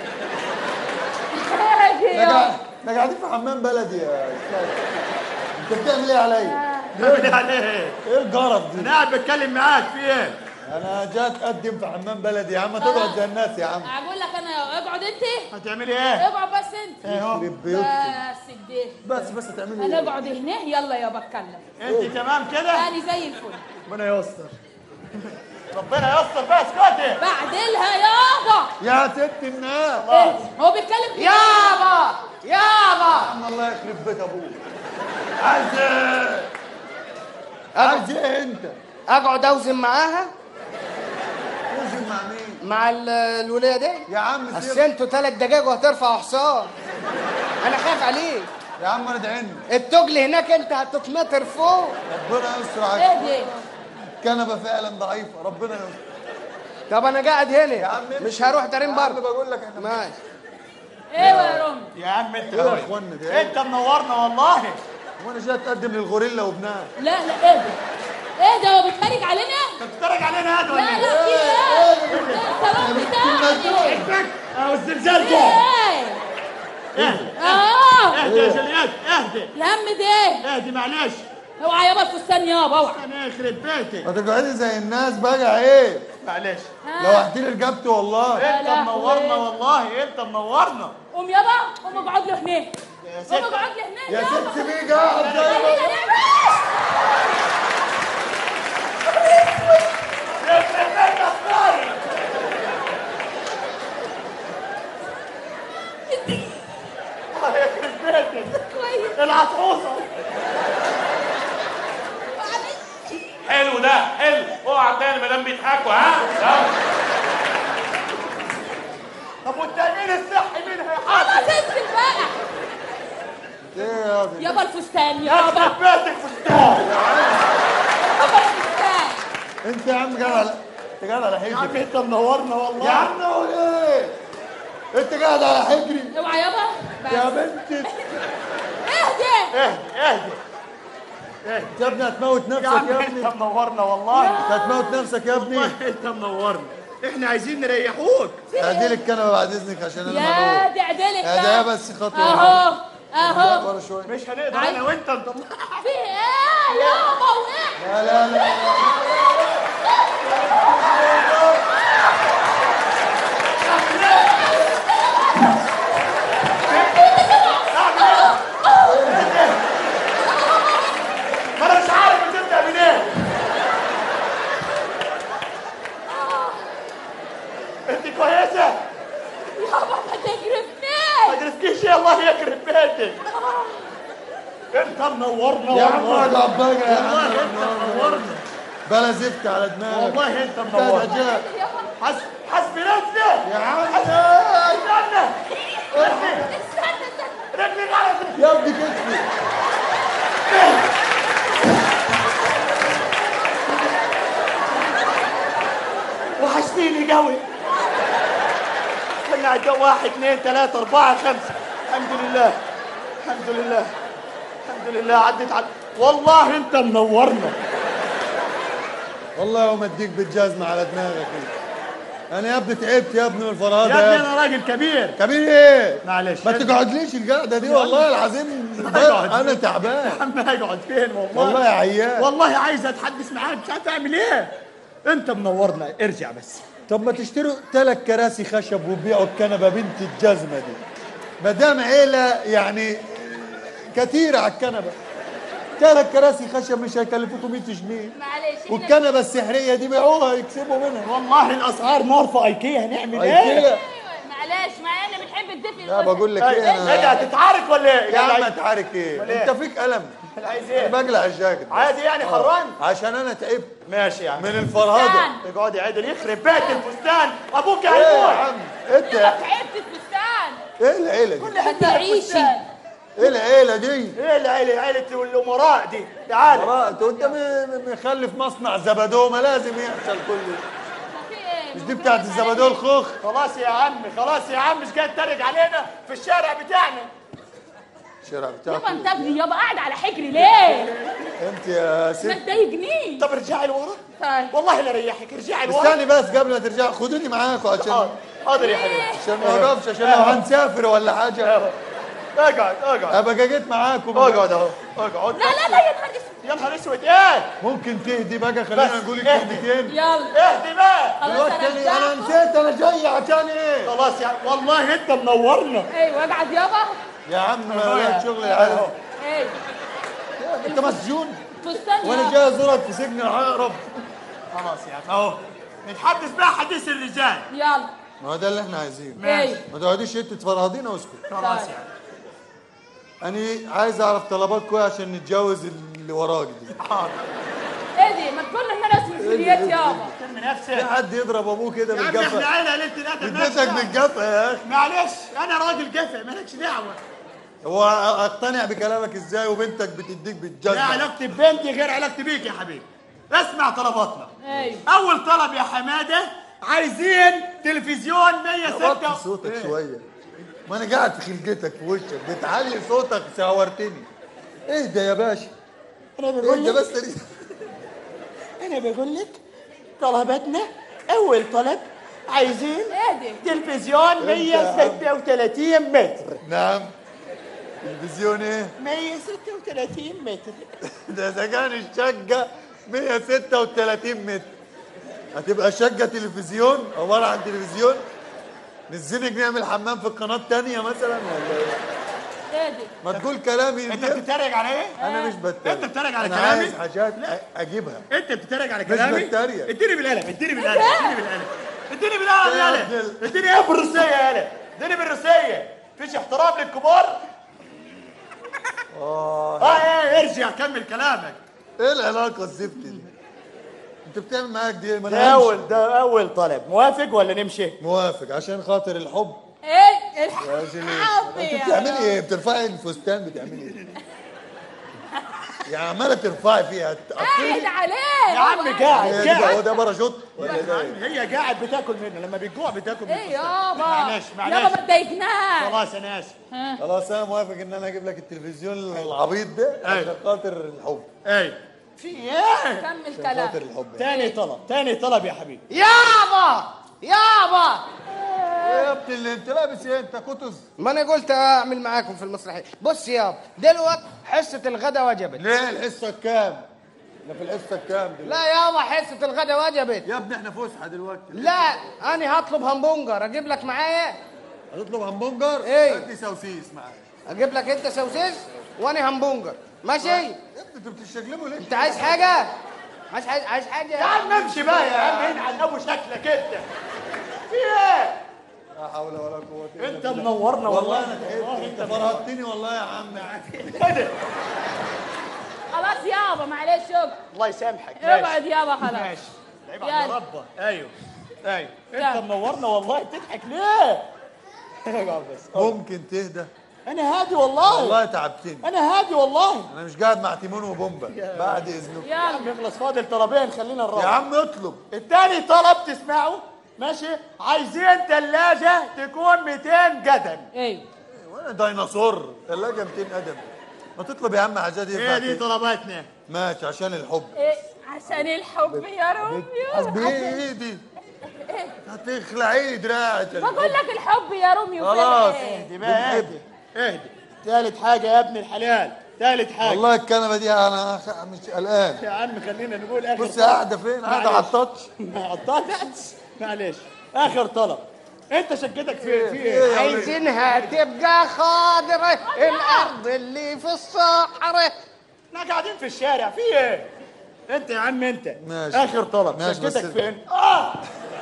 اهدي احنا قاعد- يابا احنا قاعدين في حمام بلدي يا استاذ انت بتعمل ايه عليا؟ بقول عليه ايه الجرف دي؟ انا قاعد بتكلم معاك في ايه انا جاي اتقدم في حمام بلدي يا عم تقعد زي الناس يا عم اقول لك انا اقعد انت هتعملي ايه؟ اقعد بس انت يخرب بيوتكم بس كده بس بس هتعملي ايه؟ هنقعد هنا يلا يابا اتكلم انت تمام كده؟ انا زي الفل ربنا يستر ربنا يستر بقى اسكتي بعدلها يابا يا ست الناس إيه؟ هو بيتكلم كده يابا يابا عم الله يخرب بيت ابوك عايز ايه؟ عايز ايه انت؟ اقعد اوزن معاها توزن مع مين؟ مع ال- الوليه دي يا عم بس سيب انتوا ثلاث دقايق وهترفع حصان انا خايف عليك يا عم انا ادعيني التجل هناك انت هتتمطر فوق ربنا يستر ايه عليك دي كنبه فعلا ضعيفه ربنا يستر طب انا قاعد هنا يا عم امشي. مش هروح دارين يا عم بره بقول لك احنا ماشي ايوه يا رامي يا عم انت ايه يا اخوانا ده ايه؟ انت منورنا والله وانا جاي اتقدم للغوريلا وابنها لا لا ايه ده ايه ده هو بيتفرج علينا انت بتتفرج علينا هاد لا ولا لا ايه؟ في ايه ده السلام بتاعي اهو الزلزال في جه ايه اهدي اه اهدي يا جليات اهدي الهم ده اهدي معلش اوعى يابا الفستان يابا اوعى انا يخرب بيتك ما تقعدي زي الناس بقى ايه؟ معلش لو احكي لي رقبتي والله انت لهوي. منورنا والله انت منورنا قوم يابا قوم اقعد له هناك يا قوم ست اقعد له هناك يا يابا. ست سيبيه قاعد زي ما خلينا نعمل الله يخرب بيتك كويس العطوسه حلو ده حلو اوعى تاني ما دام بيضحكوا ها يلا. طب والتامين الصحي مين خلاص هيحاسب؟ انزل بقى ايه يا دي؟ يابا الفستان يابا يخرب بيتك فستان يابا الفستان انت يا عم قاعد على انت قاعد على يا عم حجري انت منورنا والله يا عم هو ايه؟ انت قاعد على حجري اوعى يابا بس. يا بنتي اهدى اهدي اهدي يا ابني هتموت يا نفسك عم يا انت ابني منورنا والله انت هتموت نفسك يا ابني والله انت منورنا احنا عايزين نريحوك اعدي لي الكنبه بعد اذنك عشان انا يا ملوك دي عدلك يا ده بس خطوه اهو اهو ورا شويه مش هنقدر عايز- انا وانت نطلع في ايه يابا وقع لا لا لا ما انا مش عارف بتبدا منين انت كويسه يابا ما تجرفنيش ما ترفكيش يا الله يخرب بيتك انت منورنا يا عم والله اقعد بقى يا والله عم انت منورنا بلا زفت على دماغك والله انت انت منورنا دجال حسب حسب نفسك يا عم استنى رجلي استنى استنى رجلي على رجلي. يا ابني كتفي وحشتيني قوي كنا عدة واحد اثنين ثلاثة أربعة خمسة الحمد لله الحمد لله الحمد لله عدت على والله أنت منورنا والله يوم اديك بالجزمه على دماغك انت. انا يا ابني تعبت يا ابني من الفرهده يا ابني يا ابني أنا راجل كبير كبير ايه معلش ما تقعدليش القعده دي والله العظيم اقعد. انا تعبان عم اقعد فين والله والله يا عيال والله عايز اتحدث معاك مش عارف اعمل ايه انت منورنا ارجع بس طب ما تشتروا ثلاث كراسي خشب وتبيعوا الكنبه بنت الجزمه دي ما دام عيله يعني كثيره على الكنبه ثلاث كراسي خشب مش هيكلفوكم 100 جنيه معلش احنا والكنبه السحريه دي بيعوها يكسبوا منها والله الاسعار مورفه ايكيا هنعمل ايه؟ ايكيا معلش مع ان بنحب الدفء لا بقول لك ايه ايه ده انا هتتعارك ولا ايه؟ يا عم عايز- اتعارك ايه ولا إيه؟ انت فيك قلم عايز ايه؟ بقلع الجاكيت عادي يعني حران عشان انا تعبت ماشي يا عم من الفرهده فستان. اقعدي عدل يخرب بيت الفستان ابوك ايه يا هيموت عم انت تعبت الفستان ايه العيله دي كل حته تعيشي. فستان. ايه العيله دي ايه العيله عيله الامراء دي تعال مرات وانت م- م- مخلف مصنع زبدو ما لازم يحصل كل في ايه مش دي بتاعت الزبدو الخوخ خلاص يا عم خلاص يا عم مش جاي تتريق علينا في الشارع بتاعنا الشارع يابا بتاعكم انت ابني يابا قاعد على حجري ليه؟ انت يا ما ست تضايقنيش طب ارجعي لورا طيب والله لا ريحك ارجعي لورا استني بس قبل ما ترجع خدوني معاكم عشان حاضر حاضر يا حبيبي عشان ما اقفش عشان لو هنسافر ولا حاجه اقعد اقعد ابقى جيت معاكم اقعد اهو اقعد لا لا لا يا نهار اسود يا نهار اسود ايه ممكن تهدي بقى خلينا بس، نقول اهدي. الكلمتين يلا اهدي بقى خلاص دلوقتي انا انا أنا رجعت نسيت انا جاي عشان ايه خلاص يا والله انت منورنا ايوه اقعد يابا يا عم لا شغل العالم ايه انت مسجون فستان وانا يابا. جاي ازورك في سجن العقرب خلاص يا اخي اهو نتحدث بقى حديث الرجال يلا ما هو ده اللي احنا عايزينه ماشي. ما تقعديش انت تفرهدينا واسكت خلاص طيب. يا انا عايز اعرف طلباتكم ايه عشان نتجوز اللي وراك دي حاضر ايه دي ما تقول لنا ناس مسؤوليات يابا ترمي في نفسك حد يضرب ابوه كده يا عم احنا بالجفه عيله ليله الادب اديتك بالجفه يا اخي معلش انا راجل جفا مالكش دعوه هو اقتنع بكلامك ازاي وبنتك بتديك لا بالجزمه علاقتي ببنتي غير علاقتي بيك يا حبيبي اسمع طلباتنا ايوه اول طلب يا حماده عايزين تلفزيون 106 وطي صوتك شويه ما انا قاعد في خلقتك في وشك بتعلي صوتك ساورتني اهدى يا باشا انا بقول اهدى لك بس تاني. انا بقول لك طلباتنا اول طلب عايزين اهدي تلفزيون 136 متر نعم تلفزيون ايه 136 متر ده اذا كان الشقه 136 متر هتبقى شقه تلفزيون عباره عن تلفزيون نزلك نعمل حمام في القناه الثانيه مثلا ولا ايه اهدي ما تقول كلامي انت بتتريق على ايه؟ انا مش بتريق انت بتتريق على انا كلامي؟ عايز حاجات أ- اجيبها انت بتتريق على مش كلامي؟ بتريق. اديني بالقلم اديني بالقلم اديني بالقلم اديني بالقلم يا يالا ابن ال- اديني ايه بالروسيه يالا اديني بالروسيه فيش احترام للكبار؟ اه اه ايه ارجع كمل كلامك ايه العلاقه الزفت دي انت بتعمل معاك دي إيه؟ ما ده انا همشي. اول ده اول طلب موافق ولا نمشي؟ موافق عشان خاطر الحب ايه يا سيدي الحب انت يا بتعملي ايه بترفعي الفستان بتعملي ايه يا عماله ترفعي فيها اهدي عليه يا عم قاعد إيه ده، هو قاعد ده باراشوت ولا ده إيه؟ هي قاعد بتاكل منه لما بتجوع بتاكل من ايه الفستان. يابا معلش معلش يابا ما تضايقناش خلاص انا اسف ها. خلاص انا موافق ان انا اجيب لك التلفزيون العبيط ده عشان خاطر الحب اي في ايه؟ كمل عشان كلام خاطر الحب تاني طلب تاني طلب يا حبيبي يابا يابا ايه يا ابني اللي انت لابس ايه انت كتز ما انا قلت اعمل معاكم في المسرحيه بص يابا دلوقتي حصه الغدا وجبت ليه الحصه كام احنا في الحصه كام دلوقتي لا يابا حصه الغدا وجبت يا ابني احنا فسحه دلوقتي لا انا هطلب همبرجر اجيب لك معايا هتطلب همبرجر إيه؟ هات لي سوسيس معاك اجيب لك انت سوسيس وانا همبرجر ماشي يا ابني انتوا بتشتغلوا ليه انت عايز حاجه عايز عايز عايز حاجه يا عم امشي بقى يا عم هنا عن ابو شكلك انت في ايه؟ لا حول ولا قوه الا انت بالله منورنا والله والله انا تعبت انت فرهدتني والله يا عم كده خلاص يابا معلش شكرا الله يسامحك اقعد يابا خلاص ماشي عيب يلا. على ربه ايوه ايوه يلا. انت منورنا والله بتضحك ليه؟ اقعد بس ممكن تهدى انا هادي والله والله تعبتني انا هادي والله انا مش قاعد مع تيمون وبومبا بعد اذنك يا عم اخلص فاضل طلبين خلينا نروح يا عم اطلب التاني طلب تسمعه ماشي عايزين ثلاجة تكون 200 قدم ايوه وانا ديناصور ثلاجه 200 قدم ما تطلب يا عم حاجات ينفع هي دي كده. طلباتنا ماشي عشان الحب ايه عشان الحب يا روميو حسبي ايه ايه دي هتخلعي لي دراعي بقول لك الحب يا روميو خلاص فين إيه؟ اهدي بقى اهدي اهدي ثالث حاجة يا ابن الحلال ثالث حاجة والله الكنبه دي انا خ- مش قلقان يا عم خلينا نقول اخر بص قاعده فين قاعده على التاتش على التاتش معلش اخر طلب انت شقتك في في إيه ايه؟ يا ولد؟ عايزينها تبقى خضرة الارض اللي في الصحراء احنا قاعدين في الشارع في ايه؟ انت يا عم انت ماشي. اخر طلب ماشي، بس- شقتك فين؟ اه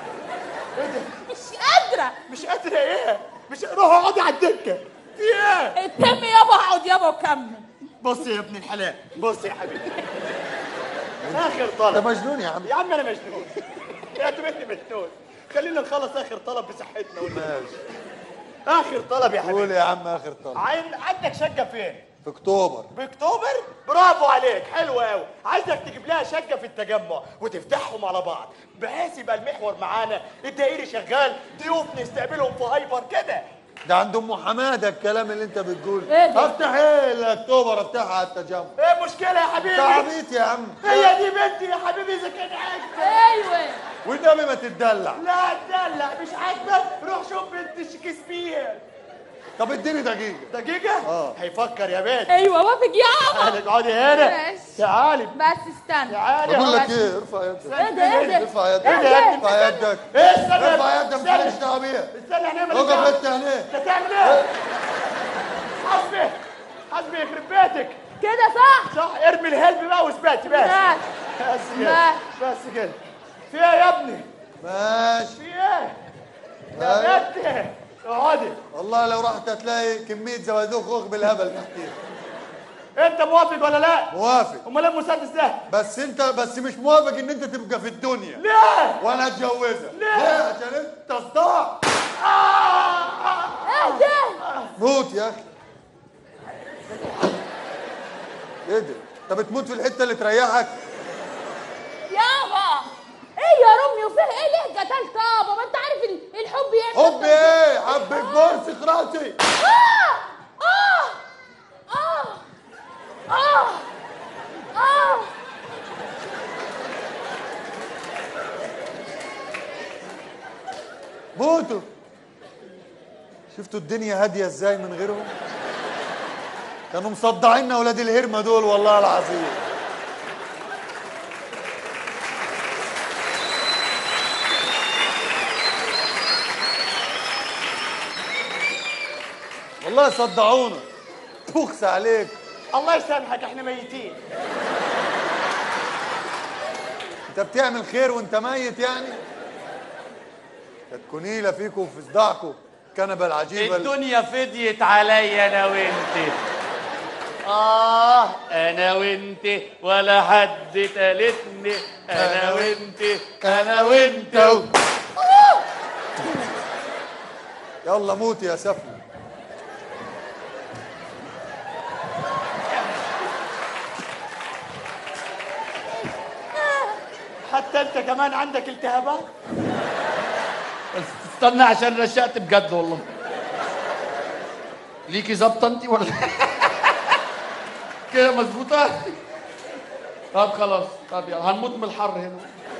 مش قادره مش قادرة ايه؟ مش روح اقعدي على الدكة في ايه؟ اتم يابا اقعد يابا وكمل بص يا ابن الحلال بص يا حبيبي اخر انت طلب مجنون يا عم يا عم انا مجنون يا تبني مجنون خلينا نخلص اخر طلب بصحتنا والنبي. ماشي اخر طلب يا قول حبيبي يا عم اخر طلب عين عندك شقة فين؟ في اكتوبر باكتوبر برافو عليك حلو قوي عايزك تجيب لها شقه في التجمع وتفتحهم على بعض بحيث يبقى المحور معانا الدائري شغال ضيوف نستقبلهم في هايبر كده ده عند ام حماده الكلام اللي انت بتقول إيه ده؟ افتح ايه الاكتوبر افتحها على التجمع ايه المشكله يا حبيبي انت عبيط يا عم هي دي بنتي يا حبيبي اذا كان عاجبك ايوه والنبي ما تتدلع لا تدلع مش عاجبك روح شوف بنت شكسبير طب اديني دقيقه دقيقه اه هيفكر يا بنت ايوه وافق يابا تعالي اقعدي هنا ماشي. تعالي بس استنى تعالي بقول لك اقعدي. ايه ارفع يدك ايه ده ايه ده ارفع يدك ايه ده يا ابني؟ ارفع يدك ايه استنى ارفع يدك استنى. ماليش دعوه بيها استنى هنعمل اقف ايه انت هنا انت تعمل ايه حسبي حسبي يخرب بيتك كده صح صح ارمي الهلب بقى واثبتي بس ماشي بس كده بس كده في ايه يا ابني ماشي في ايه يا بنتي اقعدي والله لو رحت هتلاقي كميه زوازوخ خوخ بالهبل تحتيك انت موافق ولا لا موافق امال ايه المسدس ده بس انت بس مش موافق ان انت تبقى في الدنيا ليه وانا اتجوزك ليه؟ ليه عشان انت صداع ايه ده موت يا اخي ايه ده انت بتموت في الحته اللي تريحك يابا ايه يا روميو وفيه ايه ليه قتلت بابا ما انت عارف ال- الحب يعمل حب ايه حبك برسخ راسي اه اه اه اه اه موتوا شفتوا الدنيا هاديه ازاي من غيرهم كانوا مصدعيننا اولاد الهرمه دول والله العظيم والله صدعونا بوخس عليك الله يسامحك احنا ميتين انت بتعمل خير وانت ميت يعني كانت كنيله فيكم وفي صداعكم الكنبه العجيبه اللي- الدنيا فديت عليا انا وانت اه انا وانت ولا حد تالتني انا وانت انا وانت يلا موت يا سفلي حتى انت كمان عندك التهابات استنى عشان رشقت بجد والله ليكي ظابطه انت ولا كده مظبوطه طب خلاص طب يلا هنموت من الحر هنا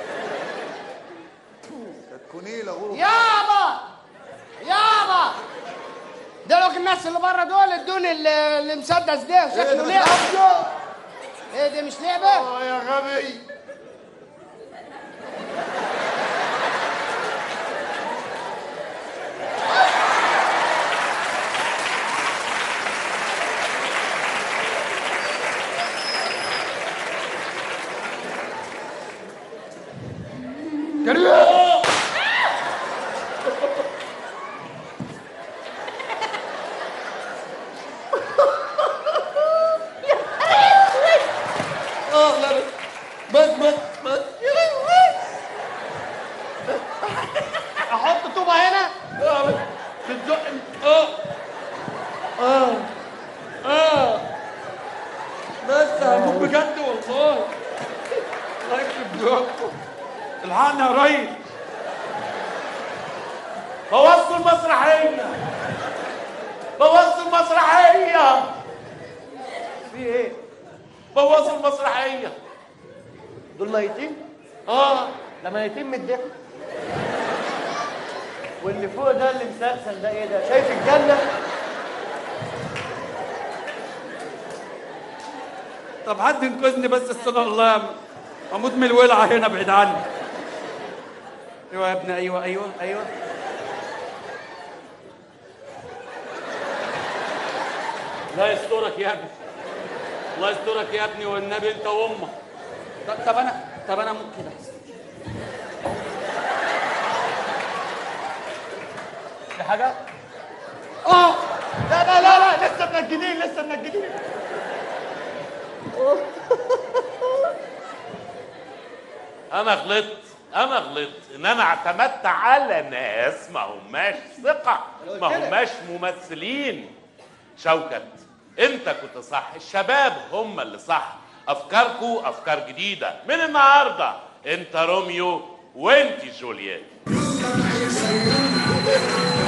كانت كنيله غرب يابا يابا دول الناس اللي بره دول ادوني ال- المسدس ده شكله ده لعبه ايه دي مش لعبه اه يا غبي كريم اه لا بس بس بس احط طوبه هنا اه بتزق اه اه اه بس هموت بجد والله الله يخرب بيوتكم الحقني يا ريس بوظتوا المسرحيه بوظتوا المسرحيه في ايه؟ بوظوا المسرحيه دول ميتين؟ اه ده ميتين من الضحك واللي فوق ده اللي مسلسل ده ايه ده؟ شايف الجنة؟ طب حد ينقذني بس استنى الله اموت من الولعه هنا بعيد عني ايوه يا ابني ايوه ايوه ايوه الله يسترك يا ابني الله يسترك يا ابني والنبي انت وامك طب طب انا طب انا ممكن احسن في حاجه اه لا لا لا لا لسه منجدين لسه منجدين انا غلطت انا غلطت ان انا اعتمدت على ناس ما هماش ثقه ما هماش ممثلين شوكت انت كنت صح الشباب هم اللي صح افكاركم افكار جديده من النهارده انت روميو وانت جولييت